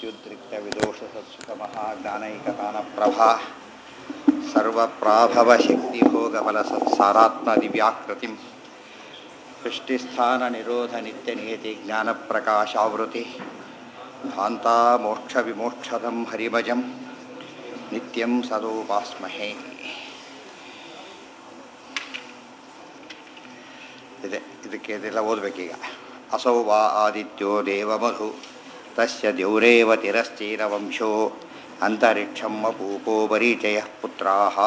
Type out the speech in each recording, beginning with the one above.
विद्युद्रिक्तविदोषसत्सुखमहाज्ञानैकतानप्रभा सर्वप्राभवशक्तिभोगबलसत्सारात्मदिव्याकृतिं सृष्टिस्थाननिरोधनित्यनियति भान्ता मोक्षविमोक्षदं हरिभजं नित्यं सदोपास्महे ಇದೆ ಇದಕ್ಕೆ ಇದೆಲ್ಲ ಓದಬೇಕೀಗ ಅಸೌ ವಾ ಆದಿತ್ಯೋ ದೇವಮಧು ತಸ್ಯ ದ್ಯೌರೇವ ತಿರಶ್ಚೀರವಂಶೋ ಅಂತರಿಕ್ಷಂ ಅಪೂಪೋ ಪರಿಚಯ ಪುತ್ರಾಹ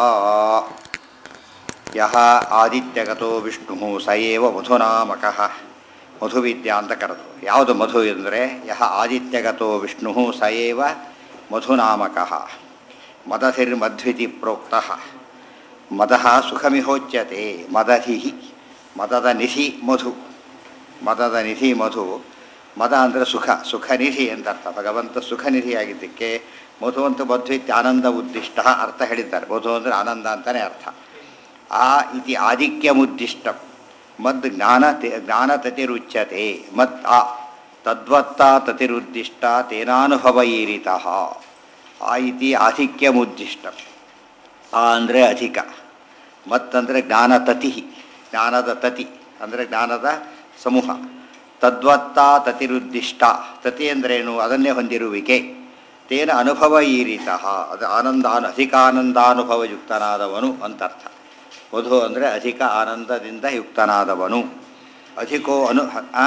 ಯಹ ಆದಿತ್ಯಗತೋ ವಿಷ್ಣು ಸ ಏವ ಮಧುನಾಮಕಃ ಮಧುವಿದ್ಯಾ ಅಂತ ಕರೆದು ಯಾವುದು ಮಧು ಎಂದರೆ ಯಹ ಆದಿತ್ಯಗತೋ ವಿಷ್ಣು ಸ ಏವ ಮಧುನಾಮಕಃ ಮದಧಿರ್ಮಧ್ವಿತಿ ಪ್ರೋಕ್ತಃ ಮದಃ ಸುಖಮಿಹೋಚ್ಯತೆ ಮದಧಿ ಮದದ ನಿಧಿ ಮಧು ಮದದ ನಿಧಿ ಮಧು ಮದ ಅಂದರೆ ಸುಖ ಸುಖ ನಿಧಿ ಅಂತ ಅರ್ಥ ಭಗವಂತ ಸುಖ ನಿಧಿಯಾಗಿದ್ದಕ್ಕೆ ಮಧು ಅಂತ ಮಧ್ವಿತ್ಯ ಆನಂದ ಉದ್ದಿಷ್ಟ ಅರ್ಥ ಹೇಳಿದ್ದಾರೆ ಮಧು ಅಂದರೆ ಆನಂದ ಅಂತಲೇ ಅರ್ಥ ಆ ಇತಿ ಆಧಿಕ್ಯಮುದ್ದಿಷ್ಟ ಮದ್ ಜ್ಞಾನ ಜ್ಞಾನ ತತಿರುಚ್ಯತೆ ಮತ್ ಆ ತದ್ವತ್ತ ತತಿರುದ್ದಿಷ್ಟ ತೇನಾನುಭವ ಈರಿತಃ ಆ ಇತಿ ಆಧಿಕ್ಯಮುದ್ದಿಷ್ಟ ಆ ಅಂದರೆ ಅಧಿಕ ಮತ್ತಂದರೆ ಜ್ಞಾನ ತತಿ ಜ್ಞಾನದ ತತಿ ಅಂದರೆ ಜ್ಞಾನದ ಸಮೂಹ ತದ್ವತ್ತ ತತಿರುದ್ದಿಷ್ಟ ತತಿ ಅಂದ್ರೇನು ಅದನ್ನೇ ಹೊಂದಿರುವಿಕೆ ತೇನ ಅನುಭವ ಈರಿತಃ ಅದು ಆನಂದಾನು ಅಧಿಕ ಆನಂದಾನುಭವಯುಕ್ತನಾದವನು ಅಂತ ಅರ್ಥ ಮಧು ಅಂದರೆ ಅಧಿಕ ಆನಂದದಿಂದ ಯುಕ್ತನಾದವನು ಅಧಿಕೋ ಅನು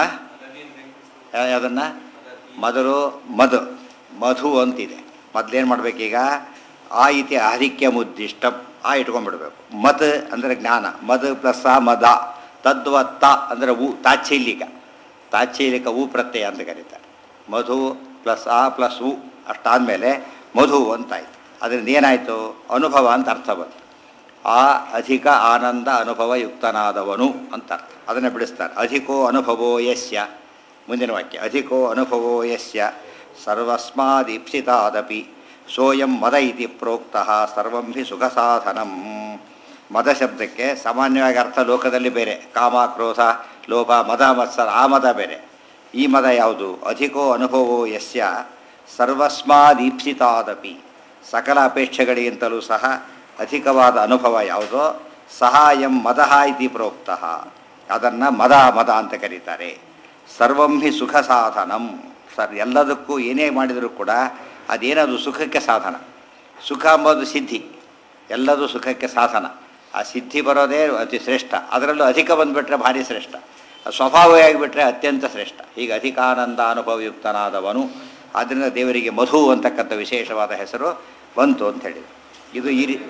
ಅದನ್ನು ಮೊದಲು ಮಧು ಮಧು ಅಂತಿದೆ ಮೊದಲೇನು ಮಾಡಬೇಕೀಗ ಆ ಇತಿ ಆಧಿಕ್ಯ ಮುದ್ದಿಷ್ಟ ಆ ಇಟ್ಕೊಂಡ್ಬಿಡ್ಬೇಕು ಮತ್ ಅಂದರೆ ಜ್ಞಾನ ಮದ್ ಪ್ಲಸ್ ಆ ಮದ ತದ್ವತ್ತ ಅಂದರೆ ಉ ತಾಚ್ಛೈಲಿಕ ತಾಚ್ಛೈಲಿಕ ಉ ಪ್ರತ್ಯಯ ಅಂತ ಕರೀತಾರೆ ಮಧು ಪ್ಲಸ್ ಆ ಪ್ಲಸ್ ಉ ಅಷ್ಟಾದಮೇಲೆ ಮಧು ಅಂತಾಯ್ತು ಅದರಿಂದ ಏನಾಯಿತು ಅನುಭವ ಅಂತ ಅರ್ಥ ಬಂತು ಆ ಅಧಿಕ ಆನಂದ ಅನುಭವ ಯುಕ್ತನಾದವನು ಅಂತ ಅರ್ಥ ಅದನ್ನು ಬಿಡಿಸ್ತಾರೆ ಅಧಿಕೋ ಅನುಭವೋ ಯಸ್ಯ ಮುಂದಿನ ವಾಕ್ಯ ಅಧಿಕೋ ಅನುಭವೋ ಯಸ್ಯ ಸರ್ವಸ್ಮಾದೀಪ್ಸಿತಾದಪಿ ಸೋಯಂ ಮದ ಇತಿ ಪ್ರೋಕ್ತಃ ಸರ್ವಂ ಹಿ ಸುಖ ಸಾಧನಂ ಮದ ಶಬ್ದಕ್ಕೆ ಸಾಮಾನ್ಯವಾಗಿ ಅರ್ಥ ಲೋಕದಲ್ಲಿ ಬೇರೆ ಕಾಮ ಕ್ರೋಧ ಲೋಭ ಮದ ಮತ್ಸರ ಆ ಮದ ಬೇರೆ ಈ ಮದ ಯಾವುದು ಅಧಿಕೋ ಅನುಭವೋ ಯಸ್ಯ ಸರ್ವಸ್ಮಾದೀಪ್ಸಿತಾದಪಿ ಸಕಲ ಅಪೇಕ್ಷೆಗಳಿಗಿಂತಲೂ ಸಹ ಅಧಿಕವಾದ ಅನುಭವ ಯಾವುದೋ ಸಹಾಯಂ ಮದಃ ಇತಿ ಪ್ರೋಕ್ತಃ ಅದನ್ನು ಮದ ಮದ ಅಂತ ಕರೀತಾರೆ ಸರ್ವಂ ಹಿ ಸುಖ ಸಾಧನಂ ಸರ್ ಎಲ್ಲದಕ್ಕೂ ಏನೇ ಮಾಡಿದರೂ ಕೂಡ ಅದೇನದು ಸುಖಕ್ಕೆ ಸಾಧನ ಸುಖ ಅಂಬೋದು ಸಿದ್ಧಿ ಎಲ್ಲದೂ ಸುಖಕ್ಕೆ ಸಾಧನ ಆ ಸಿದ್ಧಿ ಬರೋದೇ ಅತಿ ಶ್ರೇಷ್ಠ ಅದರಲ್ಲೂ ಅಧಿಕ ಬಂದುಬಿಟ್ರೆ ಭಾರಿ ಶ್ರೇಷ್ಠ ಸ್ವಭಾವವಾಗಿ ಬಿಟ್ಟರೆ ಅತ್ಯಂತ ಶ್ರೇಷ್ಠ ಈಗ ಅಧಿಕಾನಂದ ಅನುಭವಯುಕ್ತನಾದವನು ಆದ್ದರಿಂದ ದೇವರಿಗೆ ಮಧು ಅಂತಕ್ಕಂಥ ವಿಶೇಷವಾದ ಹೆಸರು ಬಂತು ಅಂತ ಹೇಳಿದರು ಇದು ಈ ರೀ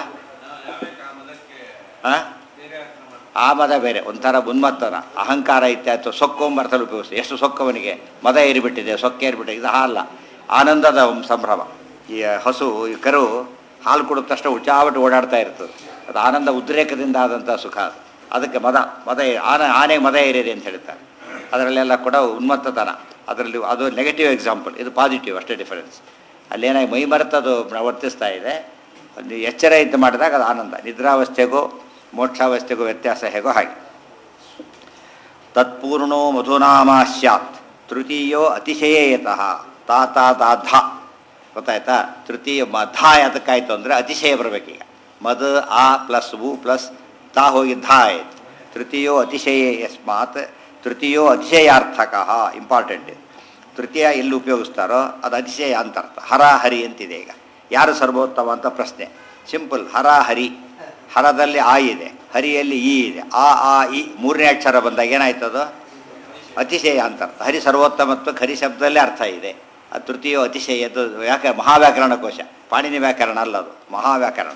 ಆ ಮದ ಬೇರೆ ಒಂಥರ ಉನ್ಮತ್ತನ ಅಹಂಕಾರ ಇತ್ಯಾದಿ ಸೊಕ್ಕೊಂಬರ್ತಲು ಉಪಯೋಗಿಸ್ತಾರೆ ಎಷ್ಟು ಸೊಕ್ಕವನಿಗೆ ಮದ ಏರಿಬಿಟ್ಟಿದೆ ಸೊಕ್ಕ ಏರಿಬಿಟ್ಟಿದೆ ಇದು ಅಲ್ಲ ಆನಂದದ ಸಂಭ್ರಮ ಈ ಹಸು ಈ ಕರು ಹಾಲು ಕೊಡಿದ ತಕ್ಷಣ ಉಚ್ಚಾವಟ್ಟು ಓಡಾಡ್ತಾ ಇರ್ತದೆ ಅದು ಆನಂದ ಉದ್ರೇಕದಿಂದ ಆದಂಥ ಸುಖ ಅದು ಅದಕ್ಕೆ ಮದ ಮದ ಆನೆ ಆನೆಗೆ ಮದ ಏರಿದೆ ಅಂತ ಹೇಳ್ತಾರೆ ಅದರಲ್ಲೆಲ್ಲ ಕೂಡ ಉನ್ಮತ್ತತನ ಅದರಲ್ಲಿ ಅದು ನೆಗೆಟಿವ್ ಎಕ್ಸಾಂಪಲ್ ಇದು ಪಾಸಿಟಿವ್ ಅಷ್ಟೇ ಡಿಫರೆನ್ಸ್ ಅಲ್ಲೇನಾಗಿ ಮೈ ಮರೆತದು ವರ್ತಿಸ್ತಾ ಇದೆ ಒಂದು ಎಚ್ಚರ ಇದ್ದು ಮಾಡಿದಾಗ ಅದು ಆನಂದ ನಿದ್ರಾವಸ್ಥೆಗೂ ಮೋಕ್ಷಾವಸ್ಥೆಗೂ ವ್ಯತ್ಯಾಸ ಹೇಗೋ ಹಾಗೆ ತತ್ಪೂರ್ಣೋ ಮಧುನಾಮ ಸ್ಯಾತ್ ತೃತೀಯೋ ಅತಿಶಯೇಯತಃ ತಾತ ದಾಧ ಗೊತ್ತಾಯ್ತಾ ತೃತೀಯ ಮಧ ಯಾತಕ್ಕಾಯ್ತು ಅಂದರೆ ಅತಿಶಯ ಬರಬೇಕೀಗ ಮದ್ ಆ ಪ್ಲಸ್ ಉ ಪ್ಲಸ್ ತಾ ಹೋಗಿ ಧಾ ಆಯ್ತು ತೃತೀಯೋ ಅತಿಶಯೇ ಯಸ್ಮಾತ್ ತೃತೀಯೋ ಅತಿಶಯಾರ್ಥಕ ಇಂಪಾರ್ಟೆಂಟ್ ತೃತೀಯ ಎಲ್ಲಿ ಉಪಯೋಗಿಸ್ತಾರೋ ಅದು ಅತಿಶಯ ಅಂತ ಅರ್ಥ ಹರ ಹರಿ ಅಂತಿದೆ ಈಗ ಯಾರು ಸರ್ವೋತ್ತಮ ಅಂತ ಪ್ರಶ್ನೆ ಸಿಂಪಲ್ ಹರ ಹರಿ ಹರದಲ್ಲಿ ಆ ಇದೆ ಹರಿಯಲ್ಲಿ ಈ ಇದೆ ಆ ಆ ಇ ಮೂರನೇ ಅಕ್ಷರ ಬಂದಾಗ ಏನಾಯ್ತದು ಅತಿಶಯ ಅಂತ ಅರ್ಥ ಹರಿ ಸರ್ವೋತ್ತಮತ್ವಕ್ಕೆ ಹರಿ ಶಬ್ದದಲ್ಲೇ ಅರ್ಥ ಇದೆ ಅದು ತೃತೀಯ ಅತಿಶಯದ್ದು ವ್ಯಾಕ ಮಹಾವ್ಯಾಕರಣ ಕೋಶ ಪಾಣಿನಿ ವ್ಯಾಕರಣ ಅಲ್ಲ ಅದು ಮಹಾವ್ಯಾಕರಣ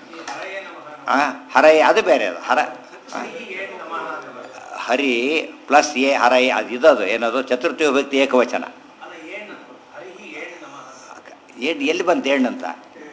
ಹರಯ ಅದು ಬೇರೆ ಅದು ಹರ ಹರಿ ಪ್ಲಸ್ ಎ ಹರಯ ಅದು ಇದದು ಏನದು ಚತುರ್ಥಿ ವಿಭಕ್ತಿ ಏಕವಚನ ಏನು ಎಲ್ಲಿ ಬಂತು ಹೆಣ್ಣಂತ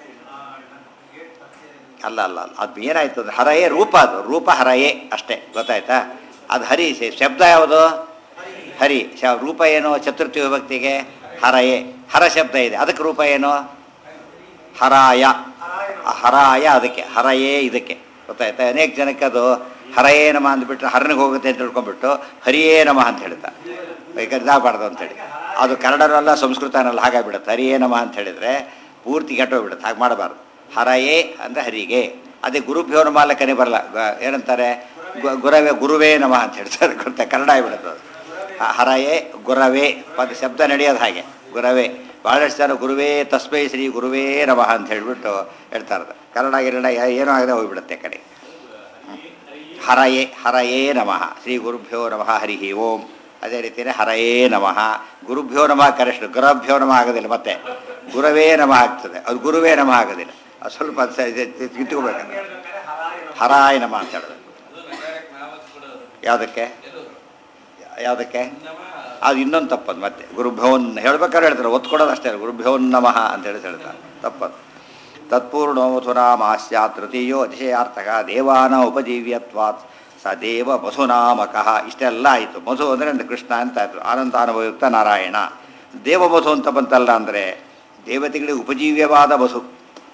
ಅಲ್ಲ ಅಲ್ಲ ಅಲ್ಲ ಅದು ಏನಾಯ್ತು ಅಂದ್ರೆ ಹರಯೇ ರೂಪ ಅದು ರೂಪ ಹರಯೇ ಅಷ್ಟೇ ಗೊತ್ತಾಯ್ತಾ ಅದು ಹರಿ ಶಬ್ದ ಯಾವುದು ಹರಿ ಶ ರೂಪ ಏನು ಚತುರ್ಥಿ ವಿಭಕ್ತಿಗೆ ಹರಯೇ ಹರ ಶಬ್ದ ಇದೆ ಅದಕ್ಕೆ ರೂಪ ಏನು ಹರಾಯ ಹರಾಯ ಅದಕ್ಕೆ ಹರಯೇ ಇದಕ್ಕೆ ಗೊತ್ತಾಯ್ತಾ ಅನೇಕ ಜನಕ್ಕೆ ಅದು ಹರಯೇ ನಮ ಅಂದ್ಬಿಟ್ರೆ ಹರನಿಗೆ ಹೋಗುತ್ತೆ ಅಂತ ತಿಳ್ಕೊಂಡ್ಬಿಟ್ಟು ಹರಿಯೇ ನಮಃ ಅಂತ ಹೇಳ್ತಾರೆ ಬೇಕಾದ್ರೆ ಇದಾಗಬಾರ್ದು ಅಂತೇಳಿ ಅದು ಕನ್ನಡನಲ್ಲ ಸಂಸ್ಕೃತನಲ್ಲ ಹಾಗಾಗ್ಬಿಡುತ್ತೆ ಹರಿಯೇ ನಮಃ ಅಂತ ಹೇಳಿದರೆ ಪೂರ್ತಿ ಕೆಟ್ಟೋಗ್ಬಿಡುತ್ತೆ ಹಾಗೆ ಮಾಡಬಾರ್ದು ಹರಯೇ ಅಂದರೆ ಹರಿಗೆ ಅದೇ ಗುರುಭ್ಯೋ ನಮಃ ಲೆಕ್ಕನೇ ಬರಲ್ಲ ಗ- ಏನಂತಾರೆ ಗು- ಗುರವೇ ಗುರುವೇ ನಮಃ ಅಂತ ಹೇಳ್ತಾರೆ ಗೊತ್ತಾ ಕನ್ನಡ ಆಗಿಬಿಡುತ್ತೆ ಅದು ಹ- ಹರಯೇ ಗುರವೇ ಪದ ಶಬ್ದ ನಡೆಯೋದು ಹಾಗೆ ಗುರವೇ ಭಾಳಷ್ಟು ಜನ ಗುರುವೇ ತಸ್ಮೈ ಶ್ರೀ ಗುರುವೇ ನಮಃ ಅಂತ ಹೇಳ್ಬಿಟ್ಟು ಹೇಳ್ತಾರೆ ಕನ್ನಡ ಗಿನ್ನಡ ಯಾ- ಏನೂ ಆಗದೆ ಹೋಗ್ಬಿಡುತ್ತೆ ಆ ಕಡೆ ಹರಯೇ ಹರಯೇ ನಮಃ ಶ್ರೀ ಗುರುಭ್ಯೋ ನಮಃ ಹರಿ ಓಂ ಅದೇ ರೀತಿಯೇ ಹರಯೇ ನಮಃ ಗುರುಭ್ಯೋ ನಮಃ ಕರೆಷ್ಟು ಗುರಭ್ಯೋ ನಮಃ ಆಗೋದಿಲ್ಲ ಮತ್ತೆ ಗುರವೇ ನಮಃ ಆಗ್ತದೆ ಅದು ಗುರುವೇ ನಮಃ ಆಗೋದಿಲ್ಲ ಅದು ಸ್ವಲ್ಪ ಅದು ಸ- ಇದು- ಇದು ಇಟ್ಕೋಬೇಕಂದ್ರೆ ಹರಾಯ ನಮಃ ಅಂತ ಹೇಳೋದು ಯಾವುದಕ್ಕೆ ಯಾವುದಕ್ಕೆ ಅದು ಇನ್ನೊಂದು ತಪ್ಪದು ಮತ್ತೆ ಗುರುಭ್ಯೋನ್ ಹೇಳ್ಬೇಕಾದ್ರೆ ಹೇಳ್ತಾರೆ ಒತ್ತು ಕೊಡೋದು ಅಷ್ಟೇ ಗುರುಭ್ಯೋನ್ ನಮಃ ಅಂತ ಹೇಳಿ ಹೇಳ್ತಾರೆ ತಪ್ಪದು ತತ್ಪೂರ್ಣೋ ಮಥುನಾಮಾಸ್ಯ ತೃತೀಯೋ ಅತಿಶಯಾರ್ಥಕ ದೇವಾನ ಉಪಜೀವ್ಯತ್ವಾತ್ ಸ ದೇವ ಮಧುನಾಮಕಃ ಇಷ್ಟೆಲ್ಲ ಆಯಿತು ಮಧು ಅಂದರೆ ಕೃಷ್ಣ ಅಂತ ಆಯಿತು ಆನಂದಾನುಭವಯುಕ್ತ ನಾರಾಯಣ ದೇವ ಮಧು ಅಂತ ಬಂತಲ್ಲ ಅಂದರೆ ದೇವತೆಗಳಿಗೆ ಉಪಜೀವ್ಯವಾದ ಮಧು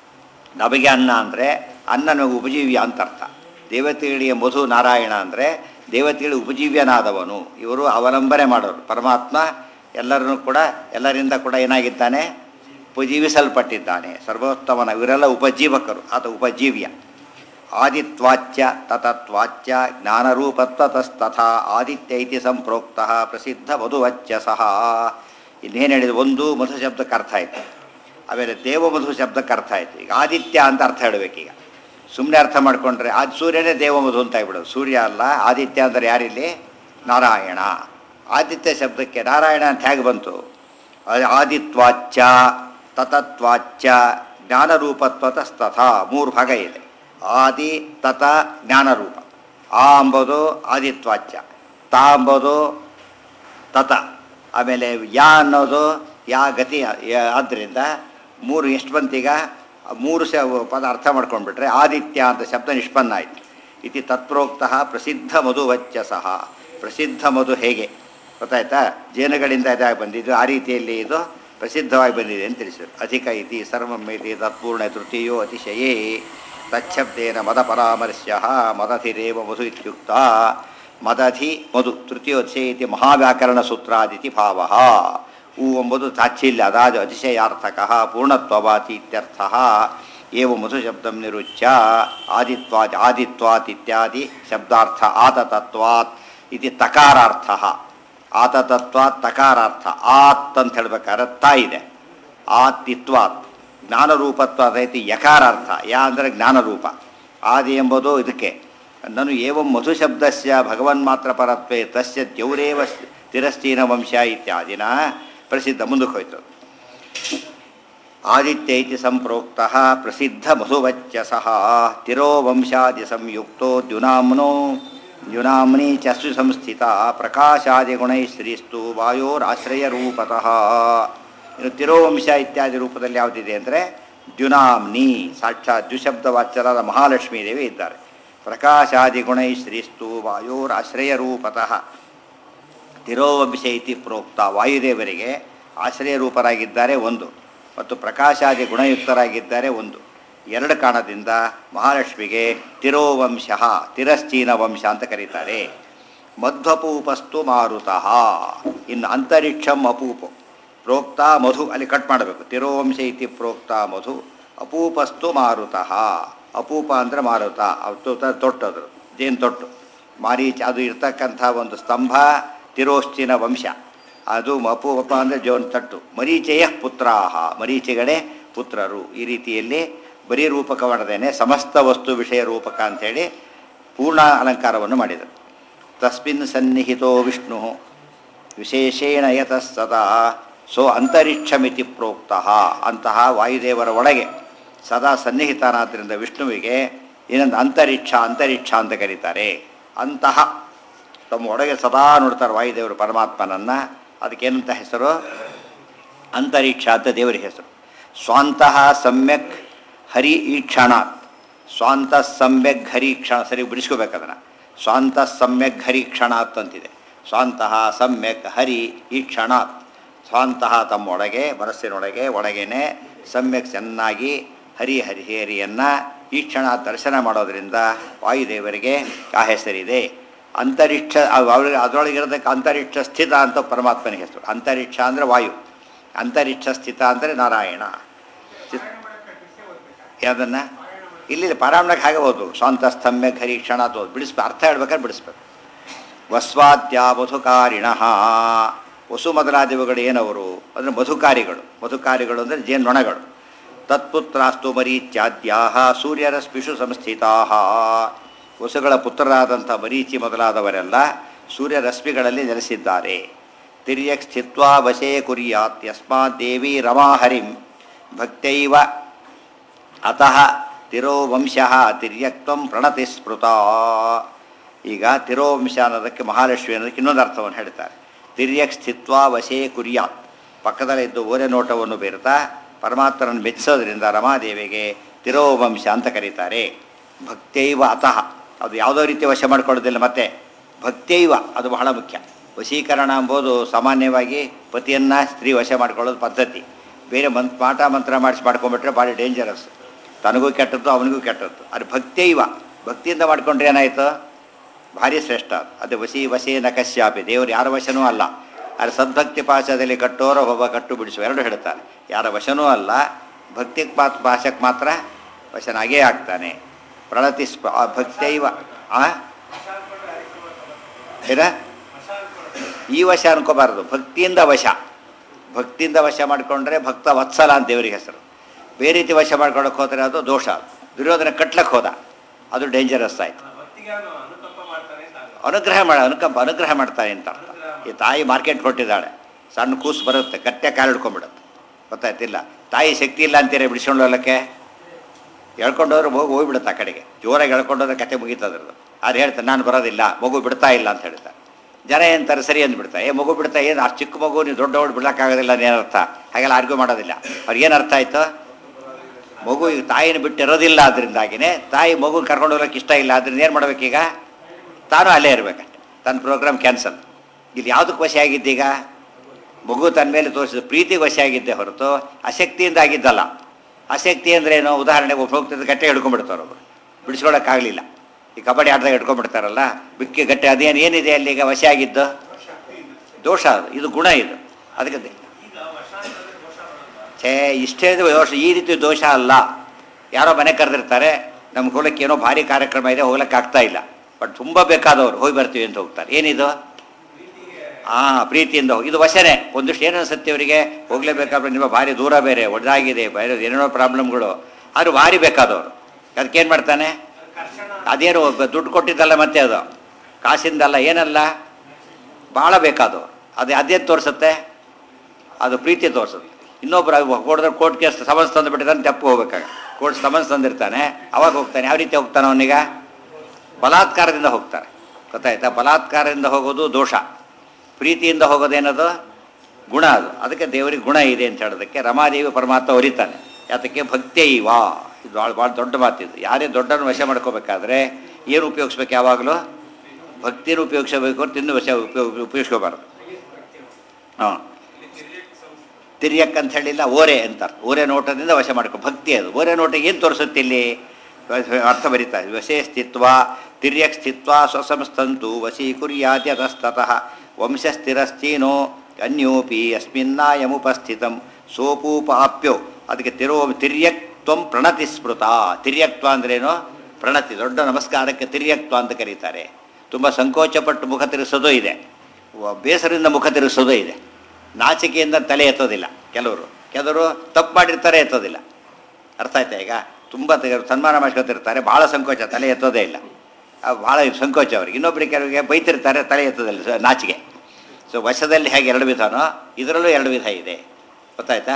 ನಮಗೆ ಅನ್ನ ಅಂದರೆ ಅನ್ನ ನಮಗೆ ಉಪಜೀವ್ಯ ಅಂತ ಅರ್ಥ ದೇವತೆಗಳಿಗೆ ಮಧು ನಾರಾಯಣ ಅಂದರೆ ದೇವತೆಗಳಿಗೆ ಉಪಜೀವ್ಯನಾದವನು ಇವರು ಅವಲಂಬನೆ ಮಾಡೋರು ಪರಮಾತ್ಮ ಎಲ್ಲರನ್ನೂ ಕೂಡ ಎಲ್ಲರಿಂದ ಕೂಡ ಏನಾಗಿದ್ದಾನೆ ಉಪಜೀವಿಸಲ್ಪಟ್ಟಿದ್ದಾನೆ ಸರ್ವೋತ್ತಮನ ಇವರೆಲ್ಲ ಉಪಜೀವಕರು ಆತ ಉಪಜೀವ್ಯ ಆದಿತ್ವಾಚ್ಯ ತತತ್ವಾಚ್ಯ ಜ್ಞಾನರೂಪತ್ವತಸ್ತಥಾ ಆದಿತ್ಯ ಇತಿ ಸಂಪ್ರೋಕ್ತ ಪ್ರಸಿದ್ಧ ಮಧುವಚ್ಚಸಃ ಇನ್ನೇನು ಹೇಳಿದ್ರು ಒಂದು ಮಧು ಶಬ್ದಕ್ಕೆ ಅರ್ಥ ಆಯಿತು ಆಮೇಲೆ ದೇವಮಧು ಶಬ್ದಕ್ಕೆ ಅರ್ಥ ಆಯಿತು ಈಗ ಆದಿತ್ಯ ಅಂತ ಅರ್ಥ ಹೇಳಬೇಕೀಗ ಸುಮ್ಮನೆ ಅರ್ಥ ಮಾಡಿಕೊಂಡ್ರೆ ಅದು ಸೂರ್ಯನೇ ದೇವಮಧು ಅಂತ ಆಗ್ಬಿಡೋದು ಸೂರ್ಯ ಅಲ್ಲ ಆದಿತ್ಯ ಅಂದರೆ ಯಾರಿಲ್ಲಿ ನಾರಾಯಣ ಆದಿತ್ಯ ಶಬ್ದಕ್ಕೆ ನಾರಾಯಣ ಅಂತ ಹೇಗೆ ಬಂತು ಅದು ಆದಿತ್ವಾಚ್ಯ ತತತ್ವಾಚ್ಯ ಜ್ಞಾನರೂಪತ್ವತಸ್ತಥಾ ಮೂರು ಭಾಗ ಇದೆ ಆದಿ ತತ ಜ್ಞಾನರೂಪ ಆ ಅಂಬೋದು ಆದಿತ್ವಾಚ್ಯ ತಾ ಅಂಬೋದು ತತ ಆಮೇಲೆ ಯಾ ಅನ್ನೋದು ಯಾ ಗತಿ ಯ- ಆದ್ದರಿಂದ ಮೂರು ಎಷ್ಟು ಬಂತೀಗ ಆ ಮೂರು ಸ ಪದ ಅರ್ಥ ಮಾಡ್ಕೊಂಡ್ಬಿಟ್ರೆ ಆದಿತ್ಯ ಅಂತ ಶಬ್ದ ನಿಷ್ಪನ್ನ ಆಯಿತು ಇತಿ ತತ್ಪ್ರೋಕ್ತ ಪ್ರಸಿದ್ಧ ಮಧುವಚ್ಚಸಃ ಪ್ರಸಿದ್ಧ ಮಧು ಹೇಗೆ ಗೊತ್ತಾಯ್ತಾ ಜೇನುಗಳಿಂದ ಇದಾಗಿ ಬಂದಿದ್ದು ಆ ರೀತಿಯಲ್ಲಿ ಇದು ಪ್ರಸಿದ್ಧವಾಗಿ ಬಂದಿದೆ ಅಂತ ತಿಳಿಸಿದರು ಅಧಿಕ ಇತಿ ಸರ್ವಮೇತಿ ತತ್ಪೂರ್ಣ ತೃತೀಯೋ ಅತಿಶಯೇ ತಚ್ಛಬ್ದೇನ ಮದ ಪರಾಮರ್ಶ್ಯ ಮದಧಿರೇವ ಮಧು ಇತ್ಯುಕ್ತ ಮದಧಿ ಮಧು ತೃತೀಯೋತ್ಸೆ ಇತಿ ಮಹಾವ್ಯಾಕರಣ ಸೂತ್ರಾದಿತಿ ಭಾವ ಹೂ ಎಂಬುದು ತಾಚ್ಛಿಲ್ಯ ಅದಾದ ಅತಿಶಯಾರ್ಥಕ ಪೂರ್ಣತ್ವವಾತಿ ಇತ್ಯರ್ಥ ಏವ ಮಧು ಶಬ್ದಂ ನಿರುಚ್ಯ ಆದಿತ್ವಾತ್ ಆದಿತ್ವಾತ್ ಇತ್ಯಾದಿ ಶಬ್ದಾರ್ಥ ಆತತತ್ವಾತ್ ಇತಿ ತಕಾರಾರ್ಥ ಆತತತ್ವಾತ್ ತಕಾರಾರ್ಥ ಆತ್ ಅಂತ ಹೇಳ್ಬೇಕಾದ್ರೆ ತ ಇದೆ ಆತಿತ್ವಾತ್ ಜ್ಞಾನರೂಪತ್ವ ಅದೈತಿ ಯಕಾರಾರ್ಥ ಯಾ ಅಂದರೆ ಜ್ಞಾನರೂಪ ಆದಿ ಎಂಬುದು ಇದಕ್ಕೆ ನಾನು ಏವಂ ಮಧು ಶಬ್ದಸ್ಯ ಭಗವನ್ ಮಾತ್ರ ಪರತ್ವೇ ತಸ್ಯ ದ್ಯೌರೇವ ತಿರಸ್ತೀನ ವಂಶ ಇತ್ಯಾದಿನ ಪ್ರಸಿದ್ಧ ಮುಂದಕ್ಕೆ ಹೋಯ್ತು ಆದಿತ್ಯ ಇತಿ ಸಂಪ್ರೋಕ್ತ ಪ್ರಸಿದ್ಧ ಮಧುವಚ್ಚಸಃ ತಿರೋ ವಂಶಾದಿ ಸಂಯುಕ್ತೋ ದ್ಯುನಾಮ್ನೋ ದ್ಯುನಾಮ್ನಿ ಚಸ್ಸು ಸಂಸ್ಥಿತ ಪ್ರಕಾಶಾದಿಗುಣೈ ಶ್ರೀಸ್ತು ವಾಯೋರಾಶ್ರಯ ರೂಪತಃ ಇನ್ನು ತಿರೋವಂಶ ಇತ್ಯಾದಿ ರೂಪದಲ್ಲಿ ಯಾವುದಿದೆ ಅಂದರೆ ದ್ಯುನಾಮ್ನಿ ಸಾಕ್ಷಾತ್ ದ್ವಿಶಬ್ದವಾಚ್ಯರಾದ ಮಹಾಲಕ್ಷ್ಮೀ ದೇವಿ ಇದ್ದಾರೆ ಪ್ರಕಾಶಾದಿಗುಣೈ ಶ್ರೀಸ್ತು ವಾಯೋರಾಶ್ರಯ ರೂಪತಃ ತಿರೋವಂಶ ಇತಿ ಪ್ರೋಕ್ತ ವಾಯುದೇವರಿಗೆ ಆಶ್ರಯ ರೂಪರಾಗಿದ್ದಾರೆ ಒಂದು ಮತ್ತು ಪ್ರಕಾಶಾದಿ ಗುಣಯುಕ್ತರಾಗಿದ್ದಾರೆ ಒಂದು ಎರಡು ಕಾರಣದಿಂದ ಮಹಾಲಕ್ಷ್ಮಿಗೆ ತಿರೋವಂಶ ತಿರಶ್ಚೀನ ವಂಶ ಅಂತ ಕರೀತಾರೆ ಮಧ್ವಪೂಪಸ್ತು ಮಾರುತಃ ಇನ್ನು ಅಂತರಿಕ್ಷಂ ಅಪೂಪ ಪ್ರೋಕ್ತ ಮಧು ಅಲ್ಲಿ ಕಟ್ ಮಾಡಬೇಕು ತಿರೋವಂಶ ಇತಿ ಪ್ರೋಕ್ತ ಮಧು ಅಪೂಪಸ್ತು ಮಾರುತಃ ಅಪೂಪ ಅಂದರೆ ಮಾರುತ ಅದು ತೊಟ್ಟದ್ರು ಜೇನು ತೊಟ್ಟು ಮಾರೀಚ ಅದು ಇರ್ತಕ್ಕಂಥ ಒಂದು ಸ್ತಂಭ ತಿರೋಶ್ಚಿನ ವಂಶ ಅದು ಅಪೂಪ ಅಂದರೆ ಜೋನ್ ತಟ್ಟು ಮರೀಚೆಯ ಪುತ್ರಾಹ ಮರೀಚಿಗಳೇ ಪುತ್ರರು ಈ ರೀತಿಯಲ್ಲಿ ಬರೀ ರೂಪಕ ಮಾಡದೇನೆ ಸಮಸ್ತ ವಸ್ತು ವಿಷಯ ರೂಪಕ ಅಂಥೇಳಿ ಪೂರ್ಣ ಅಲಂಕಾರವನ್ನು ಮಾಡಿದರು ತಸ್ಮಿನ್ ಸನ್ನಿಹಿತೋ ವಿಷ್ಣು ವಿಶೇಷೇಣ ಯತಃ ಸದಾ ಸೋ ಅಂತರಿಕ್ಷಮಿತಿ ಪ್ರೋಕ್ತ ಅಂತಹ ವಾಯುದೇವರ ಒಳಗೆ ಸದಾ ಸನ್ನಿಹಿತನಾದ್ದರಿಂದ ವಿಷ್ಣುವಿಗೆ ಏನಂತ ಅಂತರಿಕ್ಷ ಅಂತರಿಕ್ಷ ಅಂತ ಕರೀತಾರೆ ಅಂತಹ ತಮ್ಮ ಒಳಗೆ ಸದಾ ನೋಡ್ತಾರೆ ವಾಯುದೇವರು ಪರಮಾತ್ಮನನ್ನು ಅದಕ್ಕೇನಂತ ಹೆಸರು ಅಂತರಿಕ್ಷ ಅಂತ ದೇವರ ಹೆಸರು ಸ್ವಂತಹ ಸಮ್ಯಕ್ ಹರಿ ಈಕ್ಷಣಾತ್ ಸ್ವಾಂತ ಸಮ್ಯಕ್ ಹರಿ ಕ್ಷಣ ಸರಿ ಬಿಡಿಸ್ಕೋಬೇಕು ಅದನ್ನು ಸ್ವಾಂತ ಸಮ್ಯಕ್ ಹರಿ ಕ್ಷಣಾತ್ ಅಂತಿದೆ ಸ್ವಾಂತಹ ಸಮ್ಯಕ್ ಹರಿ ಈಕ್ಷಣಾತ್ ಸ್ವಾಂತಹ ತಮ್ಮೊಳಗೆ ಮನಸ್ಸಿನೊಳಗೆ ಒಳಗೇನೆ ಸಮ್ಯಕ್ ಚೆನ್ನಾಗಿ ಹರಿ ಹರಿ ಹರಿಯನ್ನು ಈ ಕ್ಷಣ ದರ್ಶನ ಮಾಡೋದರಿಂದ ವಾಯುದೇವರಿಗೆ ಆ ಹೆಸರಿದೆ ಅಂತರಿಕ್ಷ ಅವ್ರಿಗೆ ಅದರೊಳಗಿರೋದಕ್ಕೆ ಅಂತರಿಕ್ಷ ಸ್ಥಿತ ಅಂತ ಪರಮಾತ್ಮನಿಗೆ ಹೆಸರು ಅಂತರಿಕ್ಷ ಅಂದರೆ ವಾಯು ಅಂತರಿಕ್ಷ ಸ್ಥಿತ ಅಂದರೆ ನಾರಾಯಣ ಯಾವುದನ್ನು ಇಲ್ಲಿ ಪಾರಾಯಣಕ್ಕೆ ಹಾಗೆ ಓದ್ಬೇಕು ಸ್ವಂತ ಸ್ತಂಭೆ ಘರೀಕ್ಷಣ ಅಂತ ಓದ್ ಬಿಡಿಸ್ಬೇಕು ಅರ್ಥ ಹೇಳ್ಬೇಕಾದ್ರೆ ಬಿಡಿಸ್ಬೇಕು ವಸ್ವಾದ್ಯ ಮಧುಕಾರಿಣ ವಸು ಮೊದಲಾದವುಗಳು ಏನವರು ಅಂದರೆ ಮಧುಕಾರಿಗಳು ಮಧುಕಾರಿಗಳು ಅಂದರೆ ಜೇನ್ನೊಣಗಳು ತತ್ಪುತ್ರಾಸ್ತು ಮರೀಚ್ಯಾದ್ಯಾ ಸೂರ್ಯರಶ್ಮಿಷು ಸಂಸ್ಥಿತಾ ವಸುಗಳ ಪುತ್ರರಾದಂಥ ಮರೀಚಿ ಮೊದಲಾದವರೆಲ್ಲ ಸೂರ್ಯರಶ್ಮಿಗಳಲ್ಲಿ ನೆಲೆಸಿದ್ದಾರೆ ತಿರ್ಯಕ್ ಸ್ಥಿತ್ವಾ ವಶೇ ಕುರ್ಯಾತ್ ಯಸ್ಮಾತ್ ದೇವಿ ರಮಾಹರಿಂ ಭಕ್ತೈವ ಅತಃ ತಿರೋವಂಶಃ ತಿರ್ಯಕ್ತ್ವಂ ಪ್ರಣತಿ ಸ್ಮೃತ ಈಗ ತಿರೋವಂಶ ಅನ್ನೋದಕ್ಕೆ ಮಹಾಲಕ್ಷ್ಮಿ ಅನ್ನೋದಕ್ಕೆ ಇನ್ನೊಂದು ಅರ್ಥವನ್ನು ಹೇಳ್ತಾರೆ ತಿರ್ಯಕ್ ಸ್ಥಿತ್ವ ವಶೇ ಕುರ್ಯಾತ್ ಪಕ್ಕದಲ್ಲಿದ್ದು ಓರೆ ನೋಟವನ್ನು ಬೀರ್ತಾ ಪರಮಾತ್ಮನನ್ನು ಮೆಚ್ಚಿಸೋದ್ರಿಂದ ರಮಾದೇವಿಗೆ ತಿರೋವಂಶ ಅಂತ ಕರೀತಾರೆ ಭಕ್ತೈವ ಅತಃ ಅದು ಯಾವುದೋ ರೀತಿ ವಶ ಮಾಡ್ಕೊಳ್ಳೋದಿಲ್ಲ ಮತ್ತೆ ಭಕ್ತೈವ ಅದು ಬಹಳ ಮುಖ್ಯ ವಶೀಕರಣ ಎಂಬುದು ಸಾಮಾನ್ಯವಾಗಿ ಪತಿಯನ್ನು ಸ್ತ್ರೀ ವಶ ಮಾಡ್ಕೊಳ್ಳೋದು ಪದ್ಧತಿ ಬೇರೆ ಮಂತ್ ಮಾಟ ಮಂತ್ರ ಮಾಡಿಸಿ ಮಾಡ್ಕೊಂಡ್ಬಿಟ್ರೆ ಭಾಳ ಡೇಂಜರಸ್ ತನಗೂ ಕೆಟ್ಟದ್ದು ಅವನಿಗೂ ಕೆಟ್ಟದ್ದು ಅದು ಭಕ್ತೈವ ಭಕ್ತಿಯಿಂದ ಮಾಡ್ಕೊಂಡ್ರೆ ಏನಾಯಿತು ಭಾರಿ ಶ್ರೇಷ್ಠ ಅದು. ಅದು ವಸಿ ವಸೇನ ಕಶ್ಯಾಪಿ ದೇವರು ಯಾರ ವಶನೂ ಅಲ್ಲ ಅದು ಸದ್ಭಕ್ತಿ ಪಾಶದಲ್ಲಿ ಕಟ್ಟೋರ ಒಬ್ಬ ಕಟ್ಟು ಬಿಡಿಸುವ ಎರಡು ಹೇಳ್ತಾರೆ ಯಾರ ವಶನೂ ಅಲ್ಲ ಭಕ್ತಿ ಪಾತ್ ಪಾಶಕ್ಕೆ ಮಾತ್ರ ವಶನಾಗೇ ಆಗ್ತಾನೆ ಪ್ರಣತಿ ಸ್ಪ ಆ ಭಕ್ತೈವ ಆ ಏನ ಈ ವಶ ಅನ್ಕೋಬಾರ್ದು ಭಕ್ತಿಯಿಂದ ವಶ ಭಕ್ತಿಯಿಂದ ವಶ ಮಾಡಿಕೊಂಡ್ರೆ ಭಕ್ತ ವತ್ಸಲ ಅಂತ ದೇವರಿಗೆ ಹೆಸರು ಬೇರೆ ರೀತಿ ವಶ ಮಾಡ್ಕೊಳಕ್ಕೆ ಹೋದರೆ ಅದು ದೋಷ ದುರ್ಯೋಧನ ಕಟ್ಲಕ್ಕೆ ಹೋದ ಅದು ಡೇಂಜರಸ್ ಆಯ್ತು ಭಕ್ತಿಗಾನು ಅನುಕಂಪ ಮಾಡ್ತಾನೆ ಅಂತ ಅರ್ಥ. ಅನುಗ್ರಹ ಮಾಡ ಅನುಕಂಪ ಅನುಗ್ರಹ ಮಾಡ್ತಾನೆ ಅಂತ ಅರ್ಥ ಈ ತಾಯಿ ಮಾರ್ಕೆಟ್ ಕೊಟ್ಟಿದ್ದಾಳೆ ಸಣ್ಣ ಕೂಸು ಬರುತ್ತೆ ಕಟ್ಟೆ ಕಾಲು ಹಿಡ್ಕೊಂಡ್ಬಿಡುತ್ತೆ ಗೊತ್ತಾಯ್ತಿಲ್ಲ ತಾಯಿ ಶಕ್ತಿ ಇಲ್ಲ ಅಂತೀರ ಬಿಡಿಸ್ಕೊಂಡು ಹೋಗ್ಲಿಕ್ಕೆ ಹೇಳ್ಕೊಂಡೋದ್ರೆ ಮಗು ಹೋಗ್ಬಿಡುತ್ತೆ ಆ ಕಡೆಗೆ ಜೋರಾಗಿ ಹೇಳ್ಕೊಂಡೋದ್ರೆ ಕತೆ ಮುಗೀತದ್ರದ್ದು ಅದು ಹೇಳ್ತಾರೆ ನಾನು ಬರೋದಿಲ್ಲ ಮಗು ಬಿಡ್ತಾ ಇಲ್ಲ ಅಂತ ಹೇಳ್ತಾರೆ ಜನ ಏನಂತಾರೆ ಸರಿ ಅಂದ್ಬಿಡ್ತಾರೆ ಏ ಮಗು ಬಿಡ್ತಾ ಏನು ಅಷ್ಟು ಚಿಕ್ಕ ಮಗು ನೀವು ದೊಡ್ಡವಳು ಬಿಡೋಕ್ಕಾಗೋದಿಲ್ಲ ಅದೇನರ್ಥ ಹಾಗೆಲ್ಲ ಆರ್ಗ್ಯೂ ಮಾಡೋದಿಲ್ಲ ಅವ್ರಿಗೆ ಏನು ಅರ್ಥ ಆಯಿತು ಮಗು ಈಗ ತಾಯಿನ ಬಿಟ್ಟಿರೋದಿಲ್ಲ ಅದರಿಂದಾಗಿನೇ ತಾಯಿ ಮಗು ಕರ್ಕೊಂಡು ಹೋಗ್ಲಿಕ್ಕೆ ಇಷ್ಟ ಇಲ್ಲ ಅದರಿಂದ ಏನು ಮಾಡ್ಬೇಕೀಗ ತಾನು ಅಲ್ಲೇ ಇರಬೇಕಷ್ಟೆ ತನ್ನ ಪ್ರೋಗ್ರಾಮ್ ಕ್ಯಾನ್ಸಲ್ ಇಲ್ಲಿ ಯಾವುದಕ್ಕೆ ವಶ ಆಗಿದ್ದೀಗ ಮಗು ತನ್ನ ಮೇಲೆ ತೋರಿಸಿದ ಪ್ರೀತಿಗೆ ವಶ ಆಗಿದ್ದೆ ಹೊರತು ಅಶಕ್ತಿಯಿಂದ ಆಗಿದ್ದಲ್ಲ ಅಶಕ್ತಿ ಅಂದ್ರೆ ಏನು ಉದಾಹರಣೆಗೆ ಒಬ್ಬ ಹೋಗ್ತಿದ್ದ ಗಟ್ಟೆ ಹಿಡ್ಕೊಂಡ್ಬಿಡ್ತಾರೆ ಒಬ್ಬರು ಬಿಡಿಸ್ಕೊಳಕ್ಕಾಗಲಿಲ್ಲ ಈ ಕಬಡ್ಡಿ ಆಟದಾಗ ಹಿಡ್ಕೊಂಡ್ಬಿಡ್ತಾರಲ್ಲ ಬಿಕ್ಕಿ ಗಟ್ಟೆ ಅದೇನು ಏನಿದೆ ಅಲ್ಲಿ ಈಗ ವಶ ಆಗಿದ್ದು ದೋಷ ಅದು ಇದು ಗುಣ ಇದು ಅದಕ್ಕೆ ದೆ- ಈಗ ವಶ ಅಂತಂದ್ರೆ ದೋಷ ಬರುತ್ತಾ? ಛೇ ಇಷ್ಟೇ ಇದು ದೋಷ ಈ ರೀತಿ ದೋಷ ಅಲ್ಲ ಯಾರೋ ಮನೆ ಕರೆದಿರ್ತಾರೆ ನಮ್ಮ ಕುಲಕ್ಕೆ ಏನೋ ಭಾರಿ ಕಾರ್ಯಕ್ರಮ ಇದೆ ಹೋಗ್ಲಿಕ್ಕೆ ಆಗ್ತಾ ಇಲ್ಲ ಬಟ್ ತುಂಬ ಬೇಕಾದವರು ಹೋಗಿ ಬರ್ತೀವಿ ಅಂತ ಹೋಗ್ತಾರೆ ಏನಿದು ಆ ಪ್ರೀತಿಯಿಂದ ಹೋಗಿ ಇದು ವಶನೇ ಒಂದಿಷ್ಟು ಏನು ಅನ್ಸುತ್ತೆ ಅವರಿಗೆ ಹೋಗ್ಲೇಬೇಕಾದ್ರೆ ನಿಮ್ಮ ಭಾರಿ ದೂರ ಬೇರೆ ಒಡ್ದಾಗಿದೆ ಬೇರೆ ಏನೇನೋ ಪ್ರಾಬ್ಲಮ್ಗಳು ಆದ್ರೂ ಭಾರಿ ಬೇಕಾದವರು ಅದಕ್ಕೇನು ಮಾಡ್ತಾನೆ ಕರ್ಷಣ ಅದೇನು ಒಬ್ಬ ದುಡ್ಡು ಕೊಟ್ಟಿದ್ದಲ್ಲ ಮತ್ತೆ ಅದು ಕಾಸಿಂದಲ್ಲ ಏನಲ್ಲ ಭಾಳ ಬೇಕಾದವರು ಅದು ಅದೇ ತೋರಿಸುತ್ತೆ ಅದು ಪ್ರೀತಿ ತೋರಿಸುತ್ತೆ ಇನ್ನೊಬ್ಬರು ಹೊಡೆದ್ರೆ ಕೋರ್ಟ್ ಕೇಸ್ ಸಮನ್ಸ್ ತಂದು ಬಿಟ್ಟಿದ್ದಾನೆ ತೆಪ್ಪು ಹೋಗ್ಬೇಕಾಗ ಕೋರ್ಟ್ ಸಮನ್ಸ್ ತಂದಿರ್ತಾನೆ ಅವಾಗ ಹೋಗ್ತಾನೆ ಯಾವ ರೀತಿ ಹೋಗ್ತಾನೆ ಅವನೀಗ ಬಲಾತ್ಕಾರದಿಂದ ಹೋಗ್ತಾರೆ ಗೊತ್ತಾಯ್ತಾ ಬಲಾತ್ಕಾರದಿಂದ ಹೋಗೋದು ದೋಷ ಪ್ರೀತಿಯಿಂದ ಹೋಗೋದೇನದು ಗುಣ ಅದು ಅದಕ್ಕೆ ದೇವರಿಗೆ ಗುಣ ಇದೆ ಅಂತ ಹೇಳೋದಕ್ಕೆ ರಮಾದೇವಿ ಪರಮಾತ್ಮ ಹೊರಿತಾನೆ ಯಾತಕ್ಕೆ ಭಕ್ತಿ ವಾ ಇದು ಭಾಳ ಭಾಳ ದೊಡ್ಡ ಮಾತಿದು ಯಾರೇ ದೊಡ್ಡನ್ನು ವಶ ಮಾಡ್ಕೋಬೇಕಾದ್ರೆ ಏನು ಉಪಯೋಗಿಸ್ಬೇಕು ಯಾವಾಗಲೂ ಭಕ್ತಿನ ಉಪಯೋಗಿಸಬೇಕು ತಿನ್ನು ವಶ ಉಪಯೋಗ ಉಪಯೋಗಿಸ್ಕೋಬಾರ್ದು ಹಾಂ ತಿರ್ಯಕ್ ಅಂತ ಹೇಳಿಲ್ಲ ಓರೆ ಅಂತ ಓರೆ ನೋಟದಿಂದ ವಶ ಮಾಡ್ಕೊ ಭಕ್ತಿ ಅದು ಓರೆ ನೋಟ ಏನು ತೋರಿಸುತ್ತೆ ಇಲ್ಲಿ ಅರ್ಥ ಬರೀತಾ ವಶೇ ಸ್ಥಿತ್ವ ತಿರ್ಯಕ್ ಸ್ಥಿತ್ವ ಸ್ವಸಂಸ್ತಂತು ವಶೀಕುರ್ಯಾದ್ಯತಸ್ತತಃ ವಂಶಸ್ಥಿರಸ್ಥೀನೋ ಅನ್ಯೋಪಿ ಅಸ್ಮಿನ್ನಾಯಮುಪಸ್ಥಿತಂ ಸೋಪೂಪಾಪ್ಯೋ ಅದಕ್ಕೆ ತಿರೋ ತಿರ್ಯಕ್ ತ್ವಂ ಪ್ರಣತಿ ಸ್ಮೃತ ತಿರ್ಯಕ್ತ್ವ ಅಂದ್ರೇನು ಪ್ರಣತಿ ದೊಡ್ಡ ನಮಸ್ಕಾರಕ್ಕೆ ತಿರ್ಯಕ್ತ್ವ ಅಂತ ಕರೀತಾರೆ ತುಂಬ ಸಂಕೋಚಪಟ್ಟು ಮುಖ ತಿರುಗಿಸೋದು ಇದೆ ವ- ಬೇಸರದಿಂದ ಮುಖ ತಿರುಗಿಸೋದು ಇದೆ ನಾಚಿಕೆಯಿಂದ ತಲೆ ಎತ್ತೋದಿಲ್ಲ ಕೆಲವರು ಕೆಲವರು ತಪ್ಪು ಮಾಡಿರ್ತಾರೆ ಎತ್ತೋದಿಲ್ಲ ಅರ್ಥ ಆಯ್ತಾ ಈಗ ತುಂಬ ತ- ಸನ್ಮಾನ ಮಾಡ್ಕೊತಿರ್ತಾರೆ ಭಾಳ ಸಂಕೋಚ ತಲೆ ಎತ್ತೋದೇ ಇಲ್ಲ ಆ, ಭಾಳ ಸಂಕೋಚ ಅವ್ರಿಗೆ ಇನ್ನೊಬ್ರಿಗೆ ಕೆಲವರಿಗೆ ಬೈತಿರ್ತಾರೆ ತಲೆ ಎತ್ತೋದಿಲ್ಲ ಸ- ನಾಚಿಕೆ ಸೊ ವಶದಲ್ಲಿ ಹೇಗೆ ಎರಡು ವಿಧನೋ ಇದರಲ್ಲೂ ಎರಡು ವಿಧ ಇದೆ ಗೊತ್ತಾಯ್ತಾ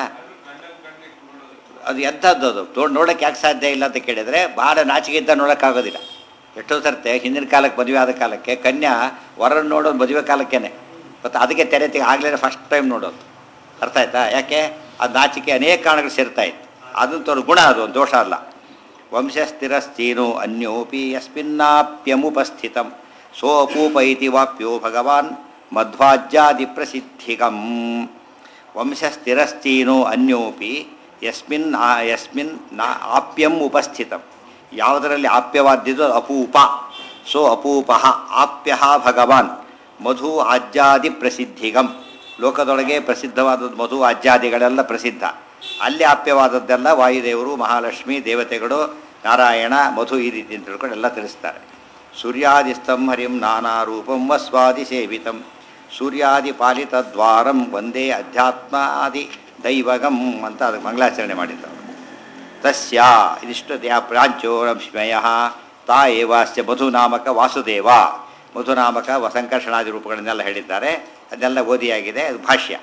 ಅದು ಎಂಥದ್ದು ಅದು ತೋಡ್ ನೋಡೋಕ್ಕೆ ಯಾಕೆ ಸಾಧ್ಯ ಇಲ್ಲ ಅಂತ ಕೇಳಿದರೆ ಭಾಳ ನಾಚಿಕೆಯಿಂದ ನೋಡೋಕ್ಕಾಗೋದಿಲ್ಲ ಎಷ್ಟೋ ಸರ್ತೆ ಹಿಂದಿನ ಕಾಲಕ್ಕೆ ಮದುವೆ ಆದ ಕಾಲಕ್ಕೆ ಕನ್ಯಾ ವರನ್ನು ನೋಡೋದು ಮದುವೆ ಕಾಲಕ್ಕೇನೆ ಮತ್ತು ಅದಕ್ಕೆ ತೆರೆ ತೆಗೆ ಆಗಲೇ ಫಸ್ಟ್ ಟೈಮ್ ನೋಡೋದು ಅರ್ಥ ಆಯ್ತಾ ಯಾಕೆ ಅದು ನಾಚಿಕೆ ಅನೇಕ ಕಾರಣಗಳು ಸೇರ್ತಾ ಇತ್ತು ಅದನ್ನು ತೋರು ಗುಣ ಅದು ಒಂದು ದೋಷ ಅಲ್ಲ ವಂಶಸ್ಥಿರಸ್ಥೀನು ಅನ್ಯೋಪಿ ಯಸ್ಮಿನ್ನಾಪ್ಯಮುಪಸ್ಥಿತಂ ಸೋಪೂಪ ಇತಿ ವಾಪ್ಯೋ ಭಗವಾನ್ ಮಧ್ವಾಜ್ಯಾದಿ ಪ್ರಸಿದ್ಧಿಗಂ ವಂಶಸ್ಥಿರಸ್ಥೀನು ಅನ್ಯೋಪಿ ಯಸ್ಮಿನ್ ಆ- ಯಸ್ಮಿನ್ ನಾ ಆಪ್ಯಂ ಉಪಸ್ಥಿತಂ ಯಾವುದರಲ್ಲಿ ಆಪ್ಯವಾದ್ಯದು ಅಪೂಪ ಸೋ ಅಪೂಪ ಆಪ್ಯ ಭಗವಾನ್ ಮಧು ಆಜ್ಯಾದಿ ಪ್ರಸಿದ್ಧಿಗಂ ಲೋಕದೊಳಗೆ ಪ್ರಸಿದ್ಧವಾದದ್ದು ಮಧು ಆಜ್ಯಾದಿಗಳೆಲ್ಲ ಪ್ರಸಿದ್ಧ ಅಲ್ಲಿ ಆಪ್ಯವಾದದ್ದೆಲ್ಲ ವಾಯುದೇವರು ಮಹಾಲಕ್ಷ್ಮಿ ದೇವತೆಗಳು ನಾರಾಯಣ ಮಧು ಈ ರೀತಿ ಅಂತ ತಿಳ್ಕೊಂಡು ಎಲ್ಲ ತಿಳಿಸ್ತಾರೆ ಸೂರ್ಯಾದಿಸ್ತಂ ಹರಿಂ ನಾನಾ ರೂಪಂ ವಸ್ವಾದಿ ಸೇವಿತಂ ಸೂರ್ಯಾದಿ ಪಾಲಿತ ದ್ವಾರಂ ಒಂದೇ ಅಧ್ಯಾತ್ಮಾದಿ ದೈವಗಂ ಅಂತ ಅದಕ್ಕೆ ಮಂಗಳಾಚರಣೆ ಮಾಡಿದ್ದಾರೆ ತಸ್ಯ ಇದಿಷ್ಟು ಯಾ ಪ್ರಾಂಚೋರಂಶ್ಮಯ ತಾ ಏವಾಸ್ಯ ಮಧುನಾಮಕ ವಾಸುದೇವ ಮಧುನಾಮಕ ವ ಸಂಕರ್ಷಣಾದಿ ರೂಪಗಳನ್ನೆಲ್ಲ ಹೇಳಿದ್ದಾರೆ ಅದನ್ನೆಲ್ಲ ಓದಿಯಾಗಿದೆ ಅದು ಭಾಷ್ಯ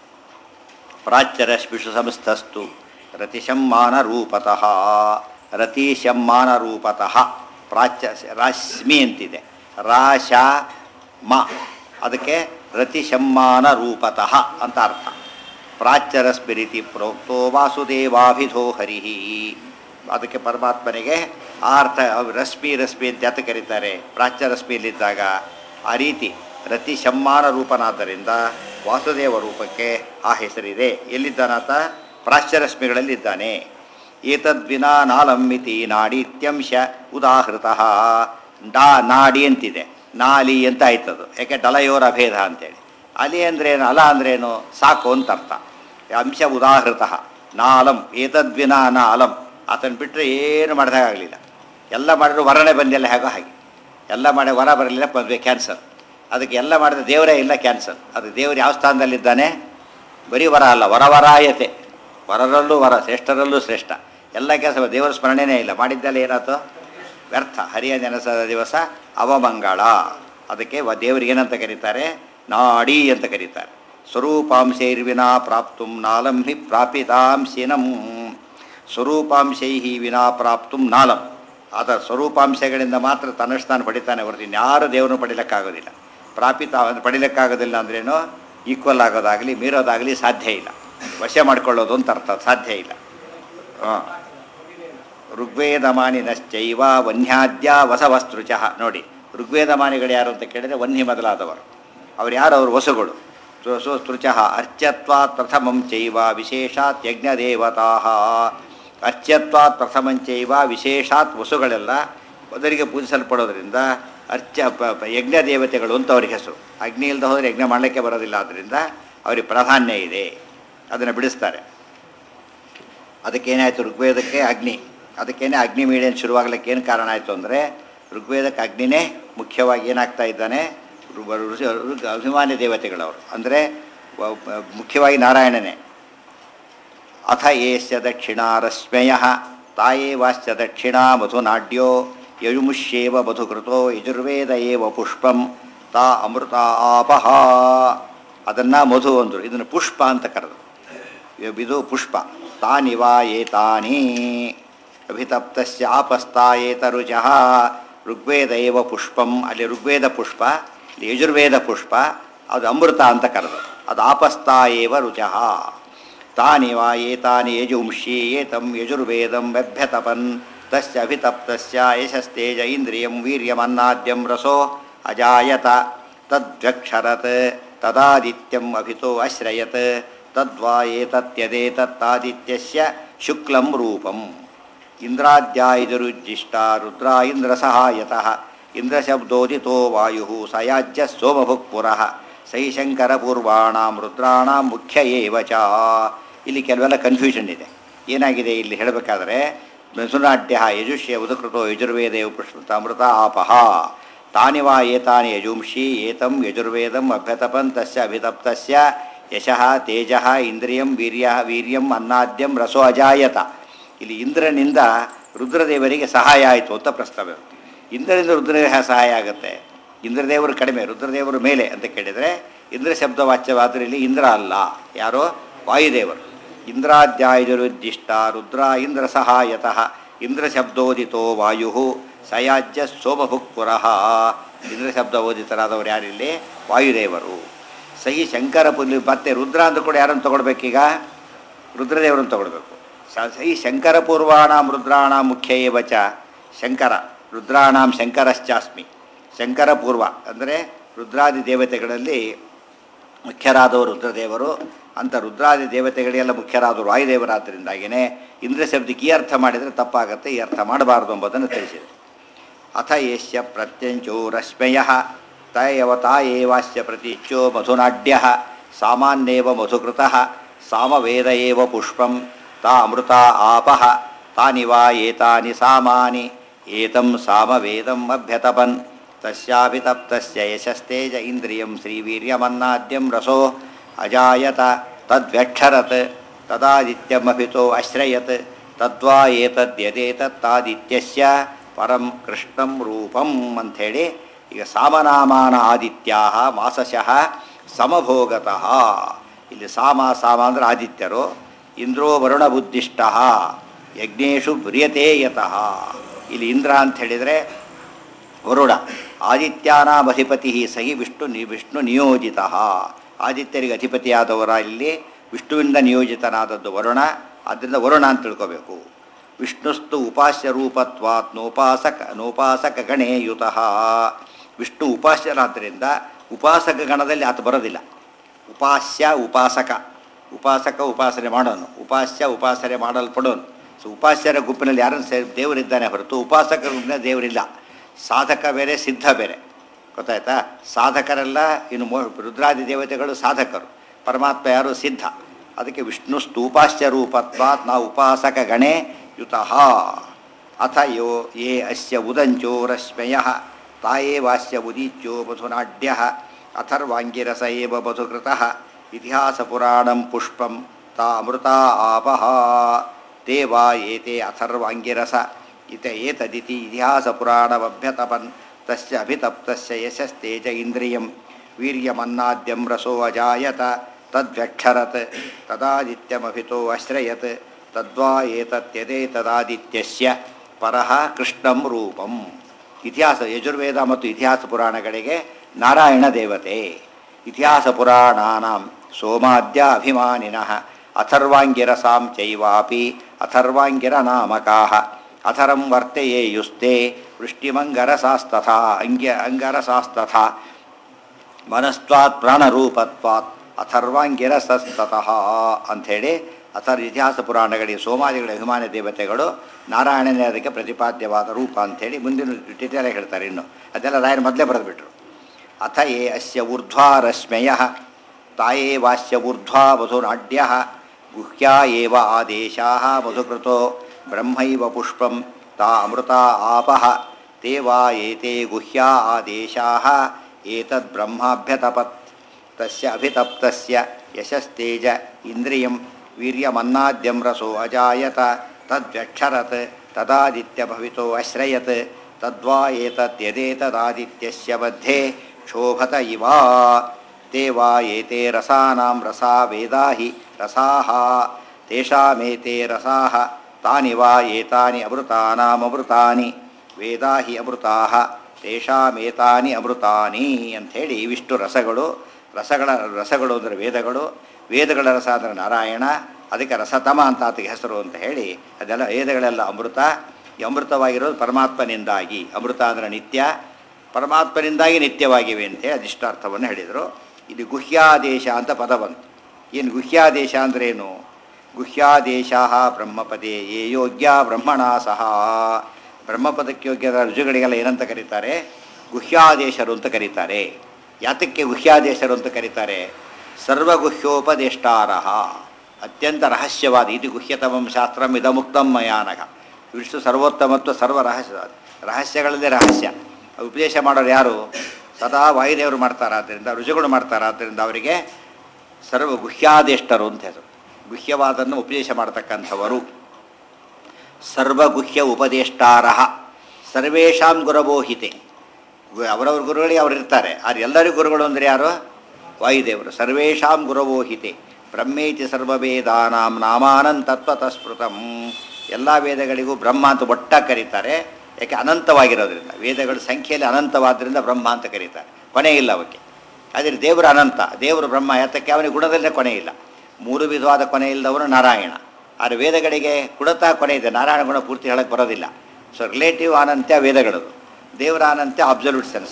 ಪ್ರಾಚ್ಯರಶ್ಮಿಷು ಸಂಸ್ಥಸ್ತು ರತಿಶಮ್ಮಾನ ರೂಪತಃ ರತಿಶಮ್ಮಾನ ರೂಪತಃ ಪ್ರಾಚ್ಯ ರಶ್ಮಿ ಅಂತಿದೆ ರಾಶ ಮ ಅದಕ್ಕೆ ರತಿಶಮ್ಮಾನ ರೂಪತಃ ಅಂತ ಅರ್ಥ ಪ್ರಾಚ್ಯರಸ್ಮಿರಿತಿ ಪ್ರೋಕ್ತೋ ವಾಸುದೇವಾಭಿಧೋ ಹರಿ ಅದಕ್ಕೆ ಪರಮಾತ್ಮನಿಗೆ ಆ ಅರ್ಥ ಅವ್ ರಶ್ಮಿ ರಶ್ಮಿ ಅಂತ ಯಾತ ಕರೀತಾರೆ ಪ್ರಾಚ್ಯ ರಶ್ಮಿಯಲ್ಲಿದ್ದಾಗ ಆ ರೀತಿ ರತಿ ಶಮ್ಮಾನ ರೂಪನಾದ್ದರಿಂದ ವಾಸುದೇವ ರೂಪಕ್ಕೆ ಆ ಹೆಸರಿದೆ ಎಲ್ಲಿದ್ದಾನಾತ ಪ್ರಾಚ್ಯರಶ್ಮಿಗಳಲ್ಲಿದ್ದಾನೆ ಏತದ್ವಿನಾ ನಾಲಂಮಿತಿ ನಾಡಿತ್ಯಂಶ ಉದಾಹೃತ ಡಾ ನಾಡಿ ಅಂತಿದೆ ನಾಲಿ ಅಂತ ಆಯ್ತದು ಯಾಕೆ ಡಲಯೋರ ಅಭೇದ ಅಂತೇಳಿ ಅಲಿ ಅಂದ್ರೇನು ಅಲ ಅಂದ್ರೇನು ಸಾಕು ಅಂತ ಅರ್ಥ ಅಂಶ ಉದಾಹೃತ ನಾಲಂ ಏತದ್ವಿನಾ ನಾಲಂ ಆತನ ಬಿಟ್ಟರೆ ಏನು ಮಾಡಿದಾಗಲಿಲ್ಲ ಎಲ್ಲ ಮಾಡಿದ್ರು ವರನೇ ಬಂದಿಲ್ಲ ಹೇಗೋ ಹಾಗೆ ಎಲ್ಲ ಮಾಡಿ ವರ ಬರಲಿಲ್ಲ ಮದುವೆ ಕ್ಯಾನ್ಸಲ್ ಅದಕ್ಕೆ ಎಲ್ಲ ಮಾಡಿದ ದೇವರೇ ಇಲ್ಲ ಕ್ಯಾನ್ಸಲ್ ಅದು ದೇವರು ಯಾವ ಸ್ಥಾನದಲ್ಲಿದ್ದಾನೆ ಬರೀ ವರ ಅಲ್ಲ ವರವರಾಯತೆ ವರರಲ್ಲೂ ವರ ಶ್ರೇಷ್ಠರಲ್ಲೂ ಶ್ರೇಷ್ಠ ಎಲ್ಲ ಕೆಲಸ ದೇವರ ಸ್ಮರಣೆನೇ ಇಲ್ಲ ಮಾಡಿದ್ದೆಲ್ಲ ಏನಾಯ್ತು ವ್ಯರ್ಥ ಹರಿಯ ನೆನಸದ ದಿವಸ ಅವಮಂಗಳ ಅದಕ್ಕೆ ವ ದೇವರಿಗೆ ಏನಂತ ಕರೀತಾರೆ ನಾಡಿ ಅಂತ ಕರೀತಾರೆ ಸ್ವರೂಪಾಂಶೈರ್ವಿನಾ ಪ್ರಾಪ್ತು ನಾಲಂ ಹಿ ಪ್ರಾಪಿತಾಂಶಿನಂ ಸ್ವರೂಪಾಂಶೈ ವಿನಾ ಪ್ರಾಪ್ತು ನಾಲಂ ಆದ ಸ್ವರೂಪಾಂಶಗಳಿಂದ ಮಾತ್ರ ತನ್ನಷ್ಟು ತಾನು ಪಡಿತಾನೆ ಹೊರತು ಇನ್ಯಾರು ದೇವರನ್ನು ಪಡಿಲಿಕ್ಕಾಗೋದಿಲ್ಲ ಪ್ರಾಪಿತ ಅದು ಪಡಿಲಿಕ್ಕಾಗೋದಿಲ್ಲ ಅಂದ್ರೇನು ಈಕ್ವಲ್ ಆಗೋದಾಗಲಿ ಮೀರೋದಾಗಲಿ ಸಾಧ್ಯ ಇಲ್ಲ ವಶ ಮಾಡ್ಕೊಳ್ಳೋದು ಅಂತ ಅರ್ಥ ಸಾಧ್ಯ ಇಲ್ಲ ಹಾಂ ಋಗ್ವೇದಮಾನಿನಶ್ಚೈವ ವನ್ಯಾದ್ಯ ವಸವಸ್ತೃಚ ನೋಡಿ ಋಗ್ವೇದಮಾನಿಗಳು ಯಾರು ಅಂತ ಕೇಳಿದರೆ ವನ್ಹಿ ಮೊದಲಾದವರು ಅವ್ರು ಯಾರು ಅವರು ವಸುಗಳು ಸ್ತೃಚ ಅರ್ಚ್ಯತ್ವಾತ್ ಪ್ರಥಮಂ ಚೈವ ವಿಶೇಷಾತ್ ಯಜ್ಞದೇವತಾ ಅರ್ಚ್ಯತ್ವಾತ್ ಪ್ರಥಮಂಚೈವ ವಿಶೇಷಾತ್ ವಸುಗಳೆಲ್ಲ ಮೊದಲಿಗೆ ಪೂಜಿಸಲ್ಪಡೋದ್ರಿಂದ ಅರ್ಚ ಪ- ಪ- ಯಜ್ಞ ದೇವತೆಗಳು ಅಂತ ಅವ್ರಿಗೆ ಹೆಸರು ಅಗ್ನಿ ಇಲ್ಲದೆ ಹೋದರೆ ಯಜ್ಞ ಮಾಡಲಿಕ್ಕೆ ಬರೋದಿಲ್ಲ ಆದ್ದರಿಂದ ಅವರಿಗೆ ಪ್ರಾಧಾನ್ಯ ಇದೆ ಅದನ್ನು ಬಿಡಿಸ್ತಾರೆ ಅದಕ್ಕೇನಾಯಿತು ಋಗ್ವೇದಕ್ಕೆ ಅಗ್ನಿ ಅದಕ್ಕೇನೆ ಅಗ್ನಿ ಮೀಡಿಯನ್ ಶುರುವಾಗಲಿಕ್ಕೆ ಏನು ಕಾರಣ ಆಯಿತು ಅಂದರೆ ಋಗ್ವೇದಕ್ಕೆ ಅಗ್ನಿನೇ ಮುಖ್ಯವಾಗಿ ಏನಾಗ್ತಾ ಇದ್ದಾನೆ ಋ- ಋಷಿ- ಋಗ್- ಅಭಿಮಾನಿ ದೇವತೆಗಳವರು ಅಂದರೆ ವ- ವ- ಮುಖ್ಯವಾಗಿ ನಾರಾಯಣನೇ ಅಥ ಏಶ್ಚ ದಕ್ಷಿಣಾರಶ್ಮಯ ತಾಯೇ ವಾಶ್ಚ ದಕ್ಷಿಣಾ ಮಧುನಾಡ್ಯೋ ಯಯುಮುಷ್ಯೇವ ಮಧುಕೃತೋ ಯಜುರ್ವೇದ ಏವ ಪುಷ್ಪಂ ತಾ ಅಮೃತ ಆಪಹ ಅದನ್ನು ಮಧು ಅಂದರು ಇದನ್ನು ಪುಷ್ಪ ಅಂತ ಕರೆದು ಇದು ಪುಷ್ಪ ತಾನಿವ ಏತಾನಿ ಅಭಿತಪ್ತಸ್ಯ ಆಪಸ್ತಾಯೇತರುಚಃ ಋಗ್ವೇದ ಏವ ಪುಷ್ಪಂ ಅಲ್ಲಿ ಋಗ್ವೇದ ಪುಷ್ಪ ಇಲ್ಲಿ ಯಜುರ್ವೇದ ಪುಷ್ಪ ಅದು ಅಮೃತ ಅಂತ ಕರೆದು ಅದು ಆಪಸ್ತಾ ಏವ ರುಚಃ ತಾನಿವ ಏತಾನಿ ಯಜುಂಷಿ ಏತಂ ಯಜುರ್ವೇದಂ ವ್ಯಭ್ಯತಪನ್ ತಸ್ಯ ಅಭಿತಪ್ತಸ್ಯ ಯಶಸ್ತೇಜ ಇಂದ್ರಿಯಂ ವೀರ್ಯಮನ್ನಾದ್ಯಂ ರಸೋ ಅಜಾಯತ ತದ್ವ್ಯಕ್ಷರತ್ ತದಾದಿತ್ಯಂ ಅಭಿತೋ ಅಶ್ರಯತ್ ತದ್ವಾ ಏತತ್ಯದೇತತ್ತಾದಿತ್ಯಸ್ಯ ಶುಕ್ಲಂ ರೂಪಂ ಇಂದ್ರಾದ್ಯಾಯುರುಜ್ಜಿಷ್ಟ ರುದ್ರ ಇಂದ್ರಸಹಾಯತಃ ಇಂದ್ರಶಬ್ದೋದಿತೋ ವಾಯು ಸಯಾಜ್ಯ ಸೋಮಭುಕ್ಪುರಃ ಸೈಶಂಕರ ಪೂರ್ವಾಣಾಂ ರುದ್ರಾಣಾಂ ಮುಖ್ಯ ಏವ ಚ ಇಲ್ಲಿ ಕೆಲವೆಲ್ಲ ಕನ್ಫ್ಯೂಷನ್ ಇದೆ ಏನಾಗಿದೆ ಇಲ್ಲಿ ಹೇಳಬೇಕಾದ್ರೆ ಮೆಸುನಾಟ್ಯ ಯಜುಷ್ಯ ಉದಕೃತೋ ಯಜುರ್ವೇದೇವ ಪುಷ್ಪತ ಅಮೃತ ಆಪಹ ತಾನಿ ವಾ ಏತಾನಿ ಯಜುಂಷಿ ಏತಂ ಯಜುರ್ವೇದಂ ಅಭ್ಯತಪನ್ ತಸ್ಯ ಅಭಿತಪ್ತಸ್ಯ ಯಶಃ ತೇಜಃ ಇಂದ್ರಿಯಂ ವೀರ್ಯ ವೀರ್ಯಂ ಅನ್ನಾದ್ಯಂ ರಸೋ ಅಜಾಯತ ಇಲ್ಲಿ ಇಂದ್ರನಿಂದ ರುದ್ರದೇವರಿಗೆ ಸಹಾಯ ಆಯಿತು ಅಂತ ಪ್ರಸ್ತಾವ ಇಂದ್ರನಿಂದ ರುದ್ರದೇವ ಸಹಾಯ ಆಗುತ್ತೆ ಇಂದ್ರದೇವರು ಕಡಿಮೆ ರುದ್ರದೇವರು ಮೇಲೆ ಅಂತ ಕೇಳಿದರೆ ಇಂದ್ರ ಶಬ್ದ ವಾಚ್ಯವಾದರೆ ಇಲ್ಲಿ ಇಂದ್ರ ಅಲ್ಲ ಯಾರೋ ವಾಯುದೇವರು ಇಂದ್ರಾದ್ಯಾಯುರುದ್ದಿಷ್ಟ ರುದ್ರ ಇಂದ್ರ ಸಹಾಯತಃ ಇಂದ್ರ ಶಬ್ದೋದಿತೋ ವಾಯು ಸಯಾಜ್ಯ ಸೋಮಭುಕ್ಪುರಃ ಇಂದ್ರ ಶಬ್ದ ಓದಿತರಾದವರು ಯಾರಿಲ್ಲಿ ವಾಯುದೇವರು ಸಹಿ ಶಂಕರ ಪುಲಿ ಮತ್ತೆ ರುದ್ರ ಅಂತ ಕೂಡ ಯಾರನ್ನು ತಗೊಳ್ಬೇಕೀಗ ರುದ್ರದೇವರನ್ನು ತಗೊಳ್ಬೇಕು ಸ- ಸಹಿ ಶಂಕರ ಪೂರ್ವಾಣಾಂ ರುದ್ರಾಣ ಮುಖ್ಯ ಏವ ಚ ಶಂಕರ ರುದ್ರಾಣಾಂ ಶಂಕರಶ್ಚಾಸ್ಮಿ ಶಂಕರ ಪೂರ್ವ ಅಂದರೆ ರುದ್ರಾದಿ ದೇವತೆಗಳಲ್ಲಿ ಮುಖ್ಯರಾದವರು ರುದ್ರದೇವರು ಅಂತ ರುದ್ರಾದಿ ದೇವತೆಗಳಿಗೆಲ್ಲ ಮುಖ್ಯರಾದವರು ವಾಯುದೇವರಾದ್ದರಿಂದಾಗಿಯೇ ಇಂದ್ರ ಶಬ್ದಕ್ಕೆ ಈ ಅರ್ಥ ಮಾಡಿದರೆ ತಪ್ಪಾಗತ್ತೆ ಈ ಅರ್ಥ ಮಾಡಬಾರ್ದು ಎಂಬುದನ್ನು ತಿಳಿಸಿದೆ ಅಥ ಯಶ್ಯ ಪ್ರತ್ಯಂಚೋ ರಶ್ಮಯ ತಯವ ಏವಾಸ್ಯ ಪ್ರತೀಚ್ಯೋ ಮಧುನಾಡ್ಯ ಸಾಮಾನ್ಯೇವ ಮಧುಕೃತಃ ಸಾಮವೇದ ಏವ ಪುಷ್ಪಂ ತಾ ಅಮೃತ ಆಪಃ ತಾನಿ ವಾ ಏತಾನಿ ಸಾಮಾನಿ ಏತಂ ಸಾಮವೇದಂ ಅಭ್ಯತಪನ್ ತಸ್ಯಾಭಿತಪ್ತಸ್ಯ ಯಶಸ್ತೇಜ ಇಂದ್ರಿಯಂ ಶ್ರೀವೀರ್ಯಮನ್ನಾದ್ಯಂ ರಸೋ ಅಜಾಯತ ತದ್ವ್ಯಕ್ಷರತ್ ತದಾದಿತ್ಯಮಭಿತೋ ಅಶ್ರಯತ್ ತದ್ವಾ ಏತದ್ಯದೇತತ್ತಾದಿತ್ಯಸ್ಯ ಪರಂ ಕೃಷ್ಣಂ ರೂಪಂ ಅಂಥೇಳಿ ಈಗ ಸಾಮನಾಮಾನ ಆದಿತ್ಯಾ ಮಾಸಶಃ ಸಮಭೋಗತಃ ಇಲ್ಲಿ ಸಾಮ ಸಾಮ ಅಂದ್ರೆ ಆದಿತ್ಯರು ಇಂದ್ರೋ ವರುಣ ಬುದ್ಧಿಷ್ಟ ಯಜ್ಞೇಶು ಪ್ರಿಯತೆ ಯತಃ ಇಲ್ಲಿ ಇಂದ್ರ ಅಂತ ಹೇಳಿದರೆ ವರುಣ ಆದಿತ್ಯಾನಾಂ ಅಧಿಪತಿ ಸಹಿ ವಿಷ್ಣು ನಿ ವಿಷ್ಣು ನಿಯೋಜಿತ ಆದಿತ್ಯರಿಗೆ ಅಧಿಪತಿಯಾದವರ ಇಲ್ಲಿ ವಿಷ್ಣುವಿಂದ ನಿಯೋಜಿತನಾದದ್ದು ವರುಣ ಆದ್ದರಿಂದ ವರುಣ ಅಂತ ತಿಳ್ಕೋಬೇಕು ವಿಷ್ಣುಸ್ತು ಉಪಾಸ್ಯ ರೂಪತ್ವಾತ್ ನೋಪಾಸಕ ನೋಪಾಸಕ ಗಣೇ ಯುತಃ ವಿಷ್ಣು ಉಪಾಸ್ಯನಾದ್ದರಿಂದ ಉಪಾಸಕ ಗಣದಲ್ಲಿ ಆತ ಬರೋದಿಲ್ಲ ಉಪಾಸ್ಯ ಉಪಾಸಕ ಉಪಾಸಕ ಉಪಾಸನೆ ಮಾಡೋನು ಉಪಾಸ್ಯ ಉಪಾಸನೆ ಮಾಡಲ್ಪಡೋನು ಸೊ ಉಪಾಸ್ಯರ ಗುಂಪಿನಲ್ಲಿ ಯಾರನ್ನು ಸೇ ದೇವರಿದ್ದಾನೆ ಹೊರತು ಉಪಾಸಕ ಗುಂಪಿನ ದೇವರಿಲ್ಲ ಸಾಧಕ ಬೇರೆ ಸಿದ್ಧ ಬೇರೆ ಗೊತ್ತಾಯ್ತಾ ಸಾಧಕರೆಲ್ಲ ಇನ್ನು ಮೋ ರುದ್ರಾದಿ ದೇವತೆಗಳು ಸಾಧಕರು ಪರಮಾತ್ಮ ಯಾರು ಸಿದ್ಧ ಅದಕ್ಕೆ ವಿಷ್ಣು ಸ್ತೂಪಾಸ್ಯ ರೂಪತ್ವಾತ್ ನಾ ಉಪಾಸಕ ಗಣೇ ಯುತಃ ಅಥ ಯೋ ಯೇ ಅಸ್ಯ ಉದಂಚೋ ರಶ್ಮಯ ತಾಯೇ ವಾಸ್ಯ ಉದೀಚ್ಯೋ ಮಧುನಾಡ್ಯ ಅಥರ್ವಾಂಗಿರಸ ಏವ ಮಧುಕೃತಃ ಇತಿಹಾಸ ಪುರಾಣಂ ಪುಷ್ಪಂ ತಾ ಅಮೃತ ಆಪಹ ತೇ ವಾ ಏತೆ ಅಥರ್ವಾಂಗಿರಸ ಇತ ಏತದಿತಿ ಇತಿಹಾಸ ಪುರಾಣಮಭ್ಯತಪನ್ ತಸ್ಯ ಅಭಿತಪ್ತಸ್ಯ ಯಶಸ್ತೇಜ ಇಂದ್ರಿಯಂ ವೀರ್ಯಮನ್ನಾದ್ಯಂ ರಸೋ ಅಜಾಯತ ತದ್ವ್ಯಕ್ಷರತ್ ತದಾದಿತ್ಯಮಭಿತೋ ಅಶ್ರಯತ್ ತದ್ವಾ ಏತತ್ಯದೇತದಾದಿತ್ಯಸ್ಯ ಪರಃ ಕೃಷ್ಣಂ ರೂಪಂ ಇತಿಹಾಸ ಯಜುರ್ವೇದ ಮತ್ತು ಇತಿಹಾಸ ಪುರಾಣಗಳಿಗೆ ನಾರಾಯಣ ದೇವತೆ ಇತಿಹಾಸ ಪುರಾಣಾನಾಂ ಸೋಮಾದ್ಯ ಅಭಿಮಾನಿನಃ ಅಥರ್ವಾಂಗಿರಸಾಂ ಚೈವಾಪಿ ಅಥರ್ವಾಂಗಿರ ನಾಮಕಾಃ ಅಥರಂ ವರ್ತಯೇಯುಸ್ತೆ ವೃಷ್ಟಿಮಂಗರಸಾಸ್ತಥಾ ಅಂಗ್ಯ ಅಂಗರಸಾಸ್ತಥಾ ಮನಸ್ತ್ವಾತ್ ಪ್ರಾಣರೂಪತ್ವಾತ್ ಅಥರ್ವಾಂಗಿರಸಸ್ತತಃ ಅಂಥೇಳಿ ಅಥರ್ ಇತಿಹಾಸ ಪುರಾಣಗಳಿಗೆ ಸೋಮಾದಿಗಳ ಅಭಿಮಾನ ದೇವತೆಗಳು ನಾರಾಯಣನೇ ಅದಕ್ಕೆ ಪ್ರತಿಪಾದ್ಯವಾದ ರೂಪ ಅಂಥೇಳಿ ಮುಂದಿನ ಡಿಟೇಲಾಗಿ ಹೇಳ್ತಾರೆ ಇನ್ನು ಅದೆಲ್ಲ ರಾಯರು ಮೊದಲೇ ಬರೆದುಬಿಟ್ರು ಅಥ ಯೇ ಅಸ್ಯ ಊರ್ಧ್ವಾ ರಶ್ಮಯ ತಾಯೇ ವಾಸ್ಯ ಊರ್ಧ್ವಾ ಮಧುನಾಡ್ಯ ಗುಹ್ಯಾ ಏವ ಆದೇಶಾ ಮಧುಕೃತೋ ಬ್ರಹ್ಮೈವ ಪುಷ್ಪಂ ತಾ ಅಮೃತ ಆಪಃ ತೇ ವಾ ಏತೆ ಗುಹ್ಯಾ ಆದೇಶಾ ಏತದ್ ಬ್ರಹ್ಮಾಭ್ಯತಪತ್ ತಸ್ಯ ಅಭಿತಪ್ತಸ್ಯ ಯಶಸ್ತೇಜ ಇಂದ್ರಿಯಂ ವೀರ್ಯಮನ್ನಾದ್ಯಂ ರಸೋ ಅಜಾಯತ ತದ್ವ್ಯಕ್ಷರತ್ ತದಾದಿತ್ಯಭವಿತೋ ಅಶ್ರಯತ್ ತದ್ವಾ ಏತದ್ಯದೇತದಾದಿತ್ಯಸ್ಯ ಮಧ್ಯೆ ಶೋಭತ ಇವ ತೇ ವಾ ಏತೆ ರಸಾನಾಂ ರಸಾ ವೇದಾ ಹಿ ರಸಾಃ ತೇಷಾಮೇತೆ ರಸಾಃ ತಾನಿ ವಾ ಏತಾನಿ ಅಮೃತಾನಾಮೃತಾನಿ ವೇದಾ ಹಿ ಅಮೃತಾಃ ತೇಷಾಮೇತಾನಿ ಅಮೃತಾನಿ ಅಂಥೇಳಿ ಇವಿಷ್ಟು ರಸಗಳು ರಸಗಳ ರಸಗಳು ಅಂದರೆ ವೇದಗಳು ವೇದಗಳ ರಸ ಅಂದರೆ ನಾರಾಯಣ ಅದಕ್ಕೆ ರಸತಮ ಅಂತ ಆತಗೆ ಹೆಸರು ಅಂತ ಹೇಳಿ ಅದೆಲ್ಲ ವೇದಗಳೆಲ್ಲ ಅಮೃತ ಈ ಅಮೃತವಾಗಿರೋದು ಪರಮಾತ್ಮನಿಂದಾಗಿ ಅಮೃತ ಅಂದರೆ ನಿತ್ಯ ಪರಮಾತ್ಮನಿಂದಾಗಿ ನಿತ್ಯವಾಗಿವೆ ಅಂತೇಳಿ ಅದಿಷ್ಟಾರ್ಥವನ್ನು ಹೇಳಿದರು ಇದು ಗುಹ್ಯಾದೇಶ ಅಂತ ಪದ ಬಂತು ಏನು ಗುಹ್ಯಾದೇಶ ಅಂದ್ರೇನು ಗುಹ್ಯಾದೇಶ ಬ್ರಹ್ಮಪದೇ ಯೇ ಯೋಗ್ಯ ಬ್ರಹ್ಮಣ ಸಹ ಬ್ರಹ್ಮಪದಕ್ಕೆ ಯೋಗ್ಯದ ರುಜುಗಳಿಗೆಲ್ಲ ಏನಂತ ಕರೀತಾರೆ ಗುಹ್ಯಾದೇಶರು ಅಂತ ಕರೀತಾರೆ ಯಾತಕ್ಕೆ ಗುಹ್ಯಾದೇಶರು ಅಂತ ಕರೀತಾರೆ ಸರ್ವಗುಹ್ಯೋಪದೇಷ್ಟಾರ ಅತ್ಯಂತ ರಹಸ್ಯವಾದ ಇದು ಗುಹ್ಯತಮಂ ಶಾಸ್ತ್ರಂ ಇದಮುಕ್ತಂ ಮಯಾನಗ ವಿಷ್ಣು ಸರ್ವೋತ್ತಮತ್ವ ಸರ್ವ ರಹಸ್ಯ ರಹಸ್ಯಗಳಲ್ಲೇ ರಹಸ್ಯ ಉಪದೇಶ ಮಾಡೋರು ಯಾರು ಸದಾ ವಾಯುದೇವರು ಮಾಡ್ತಾರಾದ್ದರಿಂದ ರುಜುಗಳು ಮಾಡ್ತಾರಾದ್ದರಿಂದ ಅವರಿಗೆ ಸರ್ವ ಗುಹ್ಯಾದೇಷ್ಟರು ಅಂತ ಹೆಸರು ಗುಹ್ಯವಾದನ್ನು ಉಪದೇಶ ಮಾಡ್ತಕ್ಕಂಥವರು ಸರ್ವಗುಹ್ಯ ಉಪದೇಷ್ಟಾರ ಸರ್ವೇಷಾಂ ಗುರಬೋಹಿತೆ ಗು- ಅವರವ್ರ ಗುರುಗಳಿಗೆ ಅವ್ರು ಇರ್ತಾರೆ ಆದ್ರೆ ಎಲ್ಲರಿಗೂ ಗುರುಗಳು ಅಂದರೆ ಯಾರು ವಾಯುದೇವರು ಸರ್ವೇಷಾಂ ಗುರವೋಹಿತೆ ಬ್ರಹ್ಮೇತಿ ಸರ್ವವೇದಾನಾಂ ನಾಮಾನಂ ತತ್ವತಸ್ಮೃತಂ ಎಲ್ಲ ವೇದಗಳಿಗೂ ಬ್ರಹ್ಮ ಅಂತ ಒಟ್ಟಾಗಿ ಕರೀತಾರೆ ಯಾಕೆ ಅನಂತವಾಗಿರೋದ್ರಿಂದ ವೇದಗಳ ಸಂಖ್ಯೆಯಲ್ಲಿ ಅನಂತವಾದ್ರಿಂದ ಬ್ರಹ್ಮ ಅಂತ ಕರೀತಾರೆ ಕೊನೆ ಇಲ್ಲ ಅವಕ್ಕೆ ಆದರೆ ದೇವರು ಅನಂತ ದೇವರು ಬ್ರಹ್ಮ ಯಾತಕ್ಕೆ ಅವನಿಗೆ ಗುಣದಲ್ಲೇ ಕೊನೆ ಇಲ್ಲ ಮೂರು ವಿಧವಾದ ಕೊನೆ ಇಲ್ಲದವನು ನಾರಾಯಣ ಆದರೆ ವೇದಗಳಿಗೆ ಗುಣತಾ ಕೊನೆ ಇದೆ ನಾರಾಯಣ ಗುಣ ಪೂರ್ತಿ ಹೇಳಕ್ಕೆ ಬರೋದಿಲ್ಲ ಸೊ ರಿಲೇಟಿವ್ ಅನಂತ್ಯ ವೇದಗಳದು ದೇವರ ಅನಂತ್ಯ ಅಬ್ಸಲ್ಯೂಟ್ ಸೆನ್ಸ್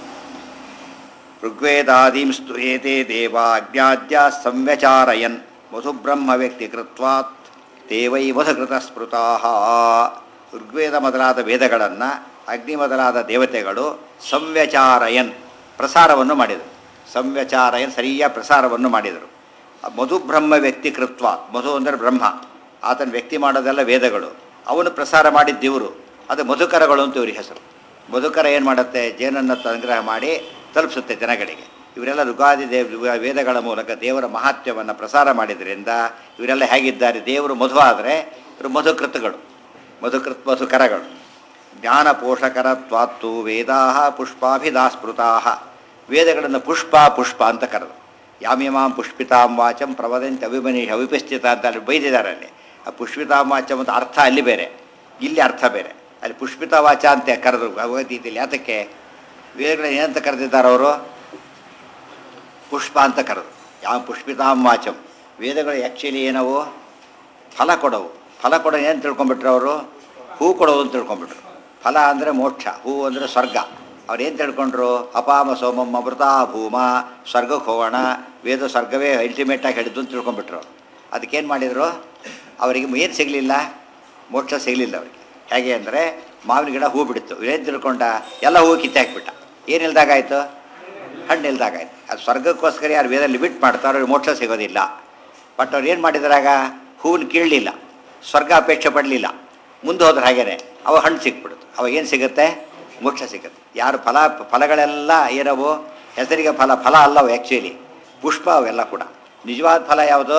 ಋಗ್ವೇದಾದೀಂ ಸ್ತುಯೇತೆ ದೇವ ಅಜ್ಞಾದ್ಯ ಸಂವ್ಯಚಾರಯನ್ ಮಧುಬ್ರಹ್ಮ ವ್ಯಕ್ತಿ ಕೃತ್ವಾತ್ ದೇವೈ ಮಧುಕೃತ ಸ್ಮೃತಾ ಋಗ್ವೇದ ಮೊದಲಾದ ವೇದಗಳನ್ನು ಅಗ್ನಿ ಮೊದಲಾದ ದೇವತೆಗಳು ಸಂವ್ಯಚಾರಯನ್ ಪ್ರಸಾರವನ್ನು ಮಾಡಿದರು ಸಂವ್ಯಚಾರಯನ್ ಸರಿಯಾದ ಪ್ರಸಾರವನ್ನು ಮಾಡಿದರು ಮಧು ಬ್ರಹ್ಮ ವ್ಯಕ್ತಿಕೃತ್ವ ಮಧು ಅಂದರೆ ಬ್ರಹ್ಮ ಆತನ ವ್ಯಕ್ತಿ ಮಾಡೋದೆಲ್ಲ ವೇದಗಳು ಅವನು ಪ್ರಸಾರ ಮಾಡಿದ್ದ ಇವರು ಅದು ಮಧುಕರಗಳು ಅಂತ ಇವ್ರಿಗೆ ಹೆಸರು ಮಧುಕರ ಏನು ಮಾಡುತ್ತೆ ಜೇನನ್ನು ಸಂಗ್ರಹ ಮಾಡಿ ತಲುಪಿಸುತ್ತೆ ಜನಗಳಿಗೆ ಇವರೆಲ್ಲ ಋಗಾದಿ ದೇವ ವೇದಗಳ ಮೂಲಕ ದೇವರ ಮಹಾತ್ಮ್ಯವನ್ನು ಪ್ರಸಾರ ಮಾಡಿದ್ರಿಂದ ಇವರೆಲ್ಲ ಹೇಗಿದ್ದಾರೆ ದೇವರು ಮಧು ಆದರೆ ಇವರು ಮಧುಕೃತಗಳು ಮಧುಕೃತ್ ಮಧುಕರಗಳು ಜ್ಞಾನ ಪೋಷಕರತ್ವಾತ್ತು ವೇದಾ ಪುಷ್ಪಾಭಿದಾಸ್ಮೃತಾ ವೇದಗಳನ್ನು ಪುಷ್ಪ ಪುಷ್ಪ ಅಂತ ಕರೆದು ಯಾಮ್ಯಮಾಂ ಪುಷ್ಪಿತಾಂ ವಾಚಂ ಪ್ರವದಂತ ಅಭಿಮನೀಷ ಅವಿಪಸ್ಥಿತ ಅಂತ ಅಲ್ಲಿ ಬೈದಿದ್ದಾರೆ ಅಲ್ಲಿ ಆ ಪುಷ್ಪಿತಾಂ ವಾಚಂ ಅಂತ ಅರ್ಥ ಅಲ್ಲಿ ಬೇರೆ ಇಲ್ಲಿ ಅರ್ಥ ಬೇರೆ ಅಲ್ಲಿ ಪುಷ್ಪಿತ ವಾಚ ಅಂತ ಕರೆದ್ರು ಭಗವದ್ಗೀತೆಯಲ್ಲಿ ಯಾತಕ್ಕೆ ವೇದಗಳನ್ನ ಏನಂತ ಕರೆದಿದ್ದಾರೆ ಅವರು ಪುಷ್ಪ ಅಂತ ಕರೆದು ಯಾವ ಪುಷ್ಪಿತಾಂ ವಾಚಂ ವೇದಗಳು ಆ್ಯಕ್ಚುಲಿ ಏನವು ಫಲ ಕೊಡವು ಫಲ ಕೊಡೋ ಏನು ತಿಳ್ಕೊಂಬಿಟ್ರು ಅವರು ಹೂ ಕೊಡೋದು ಅಂತ ತಿಳ್ಕೊಂಬಿಟ್ರು ಫಲ ಅಂದರೆ ಮೋಕ್ಷ ಹೂ ಅಂದರೆ ಸ್ವರ್ಗ ಅವ್ರು ಏನು ತಿಳ್ಕೊಂಡ್ರು ಅಪಾಮ ಸೋಮಂ ಅಮೃತ ಭೂಮ ಸ್ವರ್ಗಕ್ಕೆ ಹೋಗೋಣ ವೇದ ಸ್ವರ್ಗವೇ ಅಲ್ಟಿಮೇಟಾಗಿ ಹೇಳಿದ್ದು ಅಂತ ತಿಳ್ಕೊಂಬಿಟ್ರು ಅದಕ್ಕೇನು ಮಾಡಿದರು ಅವರಿಗೆ ಏನು ಸಿಗಲಿಲ್ಲ ಮೋಕ್ಷ ಸಿಗಲಿಲ್ಲ ಅವರಿಗೆ ಹೇಗೆ ಅಂದರೆ ಮಾವಿನ ಗಿಡ ಹೂ ಬಿಡ್ತು ಏನು ತಿಳ್ಕೊಂಡ ಎಲ್ಲ ಹೂ ಕಿತ್ತೆ ಹಾಕ್ಬಿಟ್ಟ ಏನು ಇಲ್ದಾಗಾಯ್ತು ಹಣ್ಣು ಇಲ್ದಾಗಾಯ್ತು ಅದು ಸ್ವರ್ಗಕ್ಕೋಸ್ಕರ ಯಾರು ವೇದ ಲಿಮಿಟ್ ಮಾಡ್ತಾರೋ ಅವ್ರಿಗೆ ಮೋಕ್ಷ ಸಿಗೋದಿಲ್ಲ ಬಟ್ ಅವ್ರು ಏನು ಮಾಡಿದ್ರಾಗ ಹೂವನ್ನು ಕೀಳಲಿಲ್ಲ ಸ್ವರ್ಗ ಅಪೇಕ್ಷೆ ಪಡಲಿಲ್ಲ ಮುಂದೆ ಹೋದ್ರೆ ಹಾಗೇನೆ ಅವಾಗ ಹಣ್ಣು ಸಿಕ್ಬಿಡುತ್ತೆ ಅವಾಗ ಏನು ಸಿಗುತ್ತೆ ಮೋಕ್ಷ ಸಿಗುತ್ತೆ ಯಾರು ಫಲ ಫಲಗಳೆಲ್ಲ ಏನವು ಹೆಸರಿಗೆ ಫಲ ಫಲ ಅಲ್ಲವು ಆ್ಯಕ್ಚುಲಿ ಪುಷ್ಪ ಅವೆಲ್ಲ ಕೂಡ ನಿಜವಾದ ಫಲ ಯಾವುದು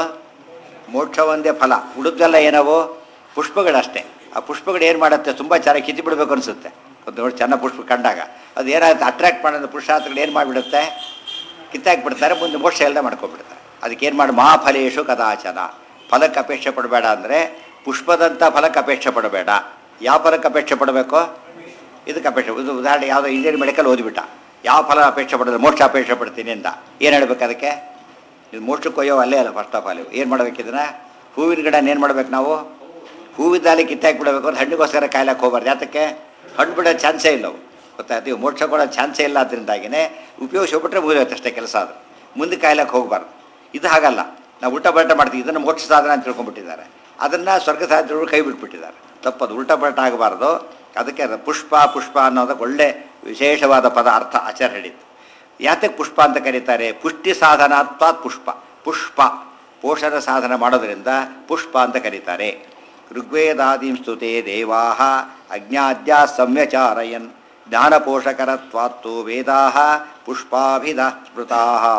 ಮೋಕ್ಷ ಒಂದೇ ಫಲ ಉಳಿದೆಲ್ಲ ಏನವು ಪುಷ್ಪಗಳಷ್ಟೇ ಆ ಪುಷ್ಪಗಳು ಏನು ಮಾಡುತ್ತೆ ತುಂಬ ಚೆನ್ನಾಗಿ ಕಿತ್ತಿ ಬಿಡಬೇಕು ಅನಿಸುತ್ತೆ ಒಂದು ನೋಡಿ ಚೆನ್ನಾಗಿ ಪುಷ್ಪ ಕಂಡಾಗ ಅದು ಏನಾಗುತ್ತೆ ಅಟ್ರಾಕ್ಟ್ ಮಾಡೋದು ಪುರುಷಾರ್ಥಗಳು ಏನು ಮಾಡಿಬಿಡುತ್ತೆ ಕಿತ್ತಾಕ್ಬಿಡ್ತಾರೆ ಮುಂದೆ ಮೋಕ್ಷ ಎಲ್ಲ ಮಾಡ್ಕೊಂಡ್ಬಿಡ್ತಾರೆ ಅದಕ್ಕೆ ಏನು ಮಾಡಿ ಮಹಾಫಲೇಶು ಕದಾಚನ ಫಲಕ್ಕೆ ಅಪೇಕ್ಷೆ ಪಡಬೇಡ ಅಂದರೆ ಪುಷ್ಪದಂಥ ಫಲಕ್ಕೆ ಅಪೇಕ್ಷೆ ಪಡಬೇಡ ಯಾವ ಫಲಕ್ಕೆ ಅಪೇಕ್ಷೆ ಪಡಬೇಕು ಇದಕ್ಕೆ ಅಪೇಕ್ಷೆ ಇದು ಉದಾಹರಣೆ ಯಾವುದೋ ಇಂಜಿನಿಯರ್ ಮೆಡಿಕಲ್ ಓದಿಬಿಟ್ಟ ಯಾವ ಫಲ ಅಪೇಕ್ಷೆ ಪಡೋದು ಮೋಕ್ಷ ಅಪೇಕ್ಷೆ ಪಡ್ತೀನಿ ಅಂತ ಏನು ಹೇಳ್ಬೇಕು ಅದಕ್ಕೆ ಇದು ಮೋಕ್ಷಕ್ಕೆ ಒಯ್ಯೋ ಅಲ್ಲೇ ಅಲ್ಲ ಫಸ್ಟ್ ಆಫ್ ಆಲ್ ಏನು ಮಾಡ್ಬೇಕು ಇದನ್ನು ಹೂವಿನ ಗಿಡ ಏನು ಮಾಡ್ಬೇಕು ನಾವು ಹೂವಿದ್ದಲ್ಲಿ ಕಿತ್ತಾಕಿ ಬಿಡಬೇಕು ಅಂದ್ರೆ ಹಣ್ಣಿಗೋಸ್ಕರ ಕಾಯ್ಲಕ್ಕೆ ಹೋಗ್ಬಾರ್ದು ಯಾತಕ್ಕೆ ಹಣ್ಣು ಬಿಡೋ ಚಾನ್ಸೇ ಇಲ್ಲ ಅವು ಗೊತ್ತಾಯ್ತು ಇವು ಮೋಕ್ಷ ಕೊಡೋ ಚಾನ್ಸೇ ಇಲ್ಲ ಅದರಿಂದಾಗಿನೇ ಉಪಯೋಗಿಸ್ಬಿಟ್ರೆ ಮುಗಿದೋಯ್ತು ಅಷ್ಟೇ ಕೆಲಸ ಅದು ಮುಂದೆ ಕಾಯ್ಲಕ್ಕೆ ಹೋಗಬಾರ್ದು ಇದು ಹಾಗಲ್ಲ ನಾವು ಉಲ್ಟಾ ಪಲ್ಟ ಮಾಡ್ತೀವಿ ಇದನ್ನು ಮೋಕ್ಷ ಸಾಧನ ಅಂತ ತಿಳ್ಕೊಂಡ್ಬಿಟ್ಟಿದ್ದಾರೆ ಅದನ್ನು ಸ್ವರ್ಗ ಸಾಧನಗಳು ಕೈ ಬಿಟ್ಬಿಟ್ಟಿದ್ದಾರೆ ತಪ್ಪದು ಉಲ್ಟಾ ಪಲ್ಟ ಆಗಬಾರ್ದು ಅದಕ್ಕೆ ಅದು ಪುಷ್ಪ ಪುಷ್ಪ ಅನ್ನೋದಕ್ಕೆ ಒಳ್ಳೆ ವಿಶೇಷವಾದ ಪದ ಅರ್ಥ ಆಚಾರ ಹೇಳಿತ್ತು ಯಾತಕ್ಕೆ ಪುಷ್ಪ ಅಂತ ಕರೀತಾರೆ ಪುಷ್ಟಿ ಸಾಧನಾತ್ವಾತ್ ಪುಷ್ಪ ಪುಷ್ಪ ಪೋಷಣ ಸಾಧನ ಮಾಡೋದ್ರಿಂದ ಪುಷ್ಪ ಅಂತ ಕರೀತಾರೆ ಋಗ್ವೇದಾದೀಂ ಸ್ತುತೆ ದೇವಾ ಅಜ್ಞಾದ್ಯ ಸಂವ್ಯಚಾರಯನ್ ಜ್ಞಾನಪೋಷಕರತ್ವಾತ್ತು ವೇದಾ ಪುಷ್ಪಾಭಿಧಾ ಸ್ಮೃತಾ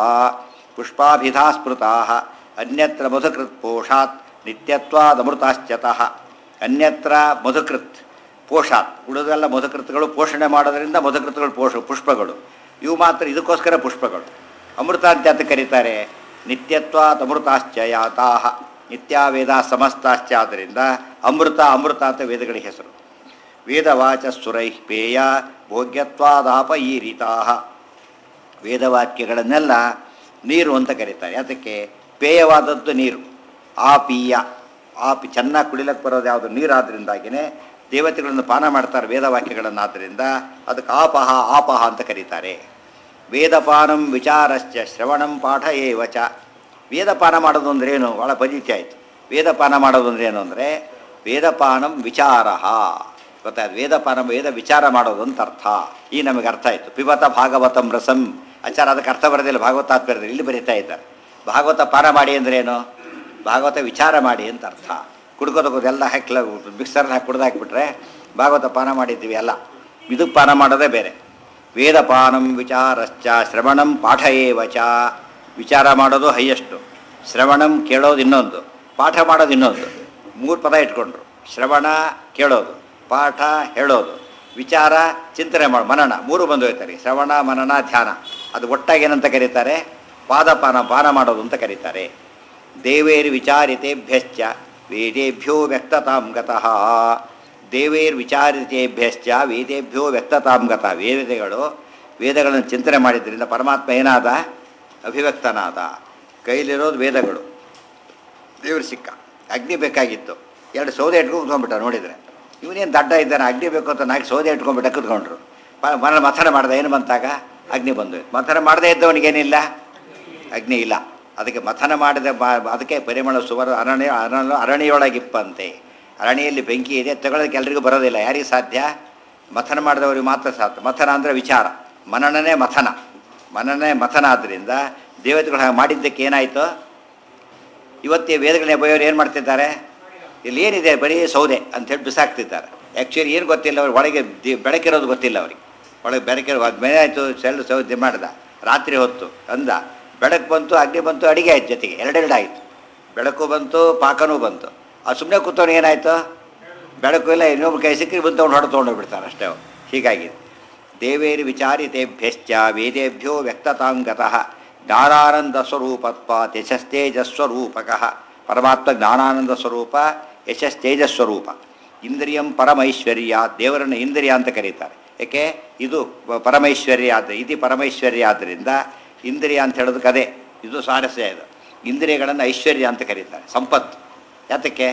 ಪುಷ್ಪಾಭಿಧಾ ಸ್ಮೃತಾ ಅನ್ಯತ್ರ ಮಧುಕೃತ್ ಪೋಷಾತ್ ನಿತ್ಯತ್ವಾದಮೃತಾಶ್ಚತಃ ಅನ್ಯತ್ರ ಮಧುಕೃತ್ ಪೋಷಾತ್ ಉಳಿದೆಲ್ಲ ಮಧುಕೃತಗಳು ಪೋಷಣೆ ಮಾಡೋದ್ರಿಂದ ಮಧುಕೃತಗಳು ಪೋಷ ಪುಷ್ಪಗಳು ಇವು ಮಾತ್ರ ಇದಕ್ಕೋಸ್ಕರ ಪುಷ್ಪಗಳು ಅಮೃತ ಅಂತ ಅಂತ ಕರೀತಾರೆ ನಿತ್ಯತ್ವಾತ್ ಅಮೃತಾಶ್ಚ ಯಾತಾಹ ನಿತ್ಯ ವೇದ ಸಮಸ್ತಾಶ್ಚ ಆದ್ದರಿಂದ ಅಮೃತ ಅಮೃತ ಅಂತ ವೇದಗಳಿಗೆ ಹೆಸರು ವೇದವಾಚ ಸುರೈ ಪೇಯ ಭೋಗ್ಯತ್ವಾದಾಪ ಈ ರೀತಾ ವೇದವಾಕ್ಯಗಳನ್ನೆಲ್ಲ ನೀರು ಅಂತ ಕರೀತಾರೆ ಅದಕ್ಕೆ ಪೇಯವಾದದ್ದು ನೀರು ಆಪೀಯ ಆಪಿ ಚೆನ್ನಾಗಿ ಕುಡಿಲಕ್ಕೆ ಬರೋದು ಯಾವುದು ನೀರಾದ್ರಿಂದಾಗಿನೇ ದೇವತೆಗಳನ್ನು ಪಾನ ಮಾಡ್ತಾರೆ ವೇದವಾಕ್ಯಗಳನ್ನಾದ್ದರಿಂದ ಅದಕ್ಕೆ ಆಪಹ ಆಪಹ ಅಂತ ಕರೀತಾರೆ ವೇದಪಾನಂ ವಿಚಾರಶ್ಚ ಶ್ರವಣಂ ಪಾಠ ಏವಚ ವೇದಪಾನ ಮಾಡೋದು ಅಂದ್ರೆ ಏನು ಭಾಳ ಪರಿಚಯ ಆಯಿತು ವೇದಪಾನ ಮಾಡೋದು ಅಂದ್ರೆ ಏನು ಅಂದರೆ ವೇದಪಾನಂ ವಿಚಾರ ಗೊತ್ತಾಯ್ತು ವೇದಪಾನ ವೇದ ವಿಚಾರ ಮಾಡೋದು ಅಂತ ಅರ್ಥ ಈ ನಮಗೆ ಅರ್ಥ ಆಯಿತು ಪಿಬತ ಭಾಗವತಂ ರಸಂ ಆಚಾರ ಅದಕ್ಕೆ ಅರ್ಥ ಬರೋದಿಲ್ಲ ಭಾಗವತಾತ್ಮರದಲ್ಲಿ ಇಲ್ಲಿ ಬರೀತಾ ಇದ್ದಾರೆ ಭಾಗವತ ಪಾನ ಮಾಡಿ ಅಂದ್ರೇನು ಭಾಗವತ ವಿಚಾರ ಮಾಡಿ ಅಂತ ಅರ್ಥ ಕುಡ್ಕೋದಕ್ಕೋದು ಎಲ್ಲ ಹಾಕ್ಲ ಮಿಕ್ಸರ್ನ ಹಾಕಿ ಕುಡ್ದು ಹಾಕ್ಬಿಟ್ರೆ ಭಾಗವತ ಪಾನ ಮಾಡಿದ್ದೀವಿ ಎಲ್ಲ ಇದಕ್ಕೆ ಪಾನ ಮಾಡೋದೇ ಬೇರೆ ವೇದಪಾನಂ ವಿಚಾರಶ್ಚ ಶ್ರವಣಂ ಪಾಠ ಏವಚ ವಿಚಾರ ಮಾಡೋದು ಹೈಯೆಸ್ಟು ಶ್ರವಣಂ ಕೇಳೋದು ಇನ್ನೊಂದು ಪಾಠ ಮಾಡೋದು ಇನ್ನೊಂದು ಮೂರು ಪದ ಇಟ್ಕೊಂಡ್ರು ಶ್ರವಣ ಕೇಳೋದು ಪಾಠ ಹೇಳೋದು ವಿಚಾರ ಚಿಂತನೆ ಮಾಡೋ ಮನನ ಮೂರು ಬಂದು ಹೋಯ್ತಾರೆ ಶ್ರವಣ ಮನನ ಧ್ಯಾನ ಅದು ಒಟ್ಟಾಗಿ ಏನಂತ ಕರೀತಾರೆ ಪಾದಪಾನ ಪಾನ ಮಾಡೋದು ಅಂತ ಕರೀತಾರೆ ದೇವೇರ್ ವಿಚಾರಿತೇಭ್ಯಶ್ಚ ವೇದೇಭ್ಯೋ ವ್ಯಕ್ತತಾಂ ಗತಃ ದೇವೇರ್ ವಿಚಾರಿತೇಭ್ಯಶ್ಚ ವೇದೇಭ್ಯೋ ವ್ಯಕ್ತತಾಂ ಗತಃ ವೇದಗಳು ವೇದಗಳನ್ನು ಚಿಂತನೆ ಮಾಡಿದ್ರಿಂದ ಪರಮಾತ್ಮ ಏನಾದ ಅಭಿವ್ಯಕ್ತನಾದ ಕೈಲಿರೋದು ವೇದಗಳು ದೇವರು ಸಿಕ್ಕ ಅಗ್ನಿ ಬೇಕಾಗಿತ್ತು ಎರಡು ಸೌದೆ ಇಟ್ಕೊಂಡು ಕುತ್ಕೊಂಡ್ಬಿಟ್ಟ ನೋಡಿದರೆ ಇವನೇನು ದಡ್ಡ ಇದ್ದಾನೆ ಅಗ್ನಿ ಬೇಕು ಅಂತ ನಾಲ್ಕು ಸೌದೆ ಇಟ್ಕೊಂಡ್ಬಿಟ್ಟ ಕುತ್ಕೊಂಡ್ರು ಪ- ಮನ ಮಥನ ಮಾಡ್ದೆ ಏನು ಬಂತಾಗ ಅಗ್ನಿ ಬಂದು ಮಥನ ಮಾಡದೇ ಇದ್ದವನಿಗೇನಿಲ್ಲ ಅಗ್ನಿ ಇಲ್ಲ ಅದಕ್ಕೆ ಮಥನ ಮಾಡಿದ ಬಾ ಅದಕ್ಕೆ ಪರಿಮಳ ಸುವರ್ ಅರಣ್ಯ ಅರಣ್ಯ ಅರಣ್ಯೊಳಗಿಪ್ಪಂತೆ ಅರಣ್ಯಲ್ಲಿ ಬೆಂಕಿ ಇದೆ ತಗೊಳ್ಳೋದಕ್ಕೆ ಎಲ್ರಿಗೂ ಬರೋದಿಲ್ಲ ಯಾರಿಗೆ ಸಾಧ್ಯ ಮಥನ ಮಾಡಿದವರಿಗೆ ಮಾತ್ರ ಸಾಧ್ಯ ಮಥನ ಅಂದರೆ ವಿಚಾರ ಮನನನೇ ಮಥನ ಮನನೇ ಮಥನ ಆದ್ದರಿಂದ ದೇವತೆಗಳು ಹಾಗೆ ಮಾಡಿದ್ದಕ್ಕೆ ಏನಾಯಿತು ಇವತ್ತೇ ವೇದಗಳನ್ನ ಬೈಯೋರು ಏನು ಮಾಡ್ತಿದ್ದಾರೆ ಇಲ್ಲಿ ಏನಿದೆ ಬರೀ ಸೌದೆ ಅಂತೇಳಿ ಬಿಸಾಕ್ತಿದ್ದಾರೆ ಆ್ಯಕ್ಚುಲಿ ಏನು ಗೊತ್ತಿಲ್ಲ ಅವ್ರಿಗೆ ಒಳಗೆ ದಿ- ಬೆಳಕಿರೋದು ಗೊತ್ತಿಲ್ಲ ಅವ್ರಿಗೆ ಒಳಗೆ ಬೆಳಕಿರೋ ಅದು ಮನೆ ಆಯಿತು ಸೆಲ್ ಸೌದೆ ಮಾಡ್ದ ರಾತ್ರಿ ಹೊತ್ತು ಅಂದ ಬೆಳಕು ಬಂತು ಅಗ್ನಿ ಬಂತು ಅಡಿಗೆ ಆಯ್ತು ಜೊತೆಗೆ ಎರಡೆರಡು ಆಯಿತು ಬೆಳಕು ಬಂತು ಪಾಕನೂ ಬಂತು ಅದು ಸುಮ್ಮನೆ ಕೂತವ್ನು ಏನಾಯಿತು ಬೆಳಕು ಇಲ್ಲ ಇನ್ನೊಬ್ರು ಕೈ ಸಿಕ್ಕಿ ಬಂದು ತೊಗೊಂಡು ಹೊಡೆದು ತೊಗೊಂಡೋಗ್ಬಿಡ್ತಾರೆ ಅಷ್ಟೇ ಅವ್ರು. ಹೀಗಾಗಿದೆ ದೇವೇರಿ ವಿಚಾರಿತೇಭ್ಯಶ್ಚ ವೇದೇಭ್ಯೋ ವ್ಯಕ್ತತಾಂಗತಃ ಜ್ಞಾನಾನಂದ ಸ್ವರೂಪತ್ವ ಯಶಸ್ತೇಜಸ್ವರೂಪಕ ಪರಮಾತ್ಮ ಜ್ಞಾನಾನಂದ ಸ್ವರೂಪ ಯಶಸ್ತೇಜಸ್ವರೂಪ ಇಂದ್ರಿಯಂ ಪರಮೈಶ್ವರ್ಯ ದೇವರನ್ನು ಇಂದ್ರಿಯ ಅಂತ ಕರೀತಾರೆ ಏಕೆ ಇದು ಪ- ಪರಮೈಶ್ವರ್ಯ ಆದ ಇದು ಪರಮೈಶ್ವರ್ಯ ಆದ್ದರಿಂದ ಇಂದ್ರಿಯ ಅಂತ ಹೇಳೋದಕ್ಕೆ ಅದೇ ಇದು ಸ್ವಾರಸ್ಯ ಇದು ಇಂದ್ರಿಯಗಳನ್ನು ಐಶ್ವರ್ಯ ಅಂತ ಕರೀತಾರೆ ಸಂಪತ್ತು ಯಾತಕ್ಕೆ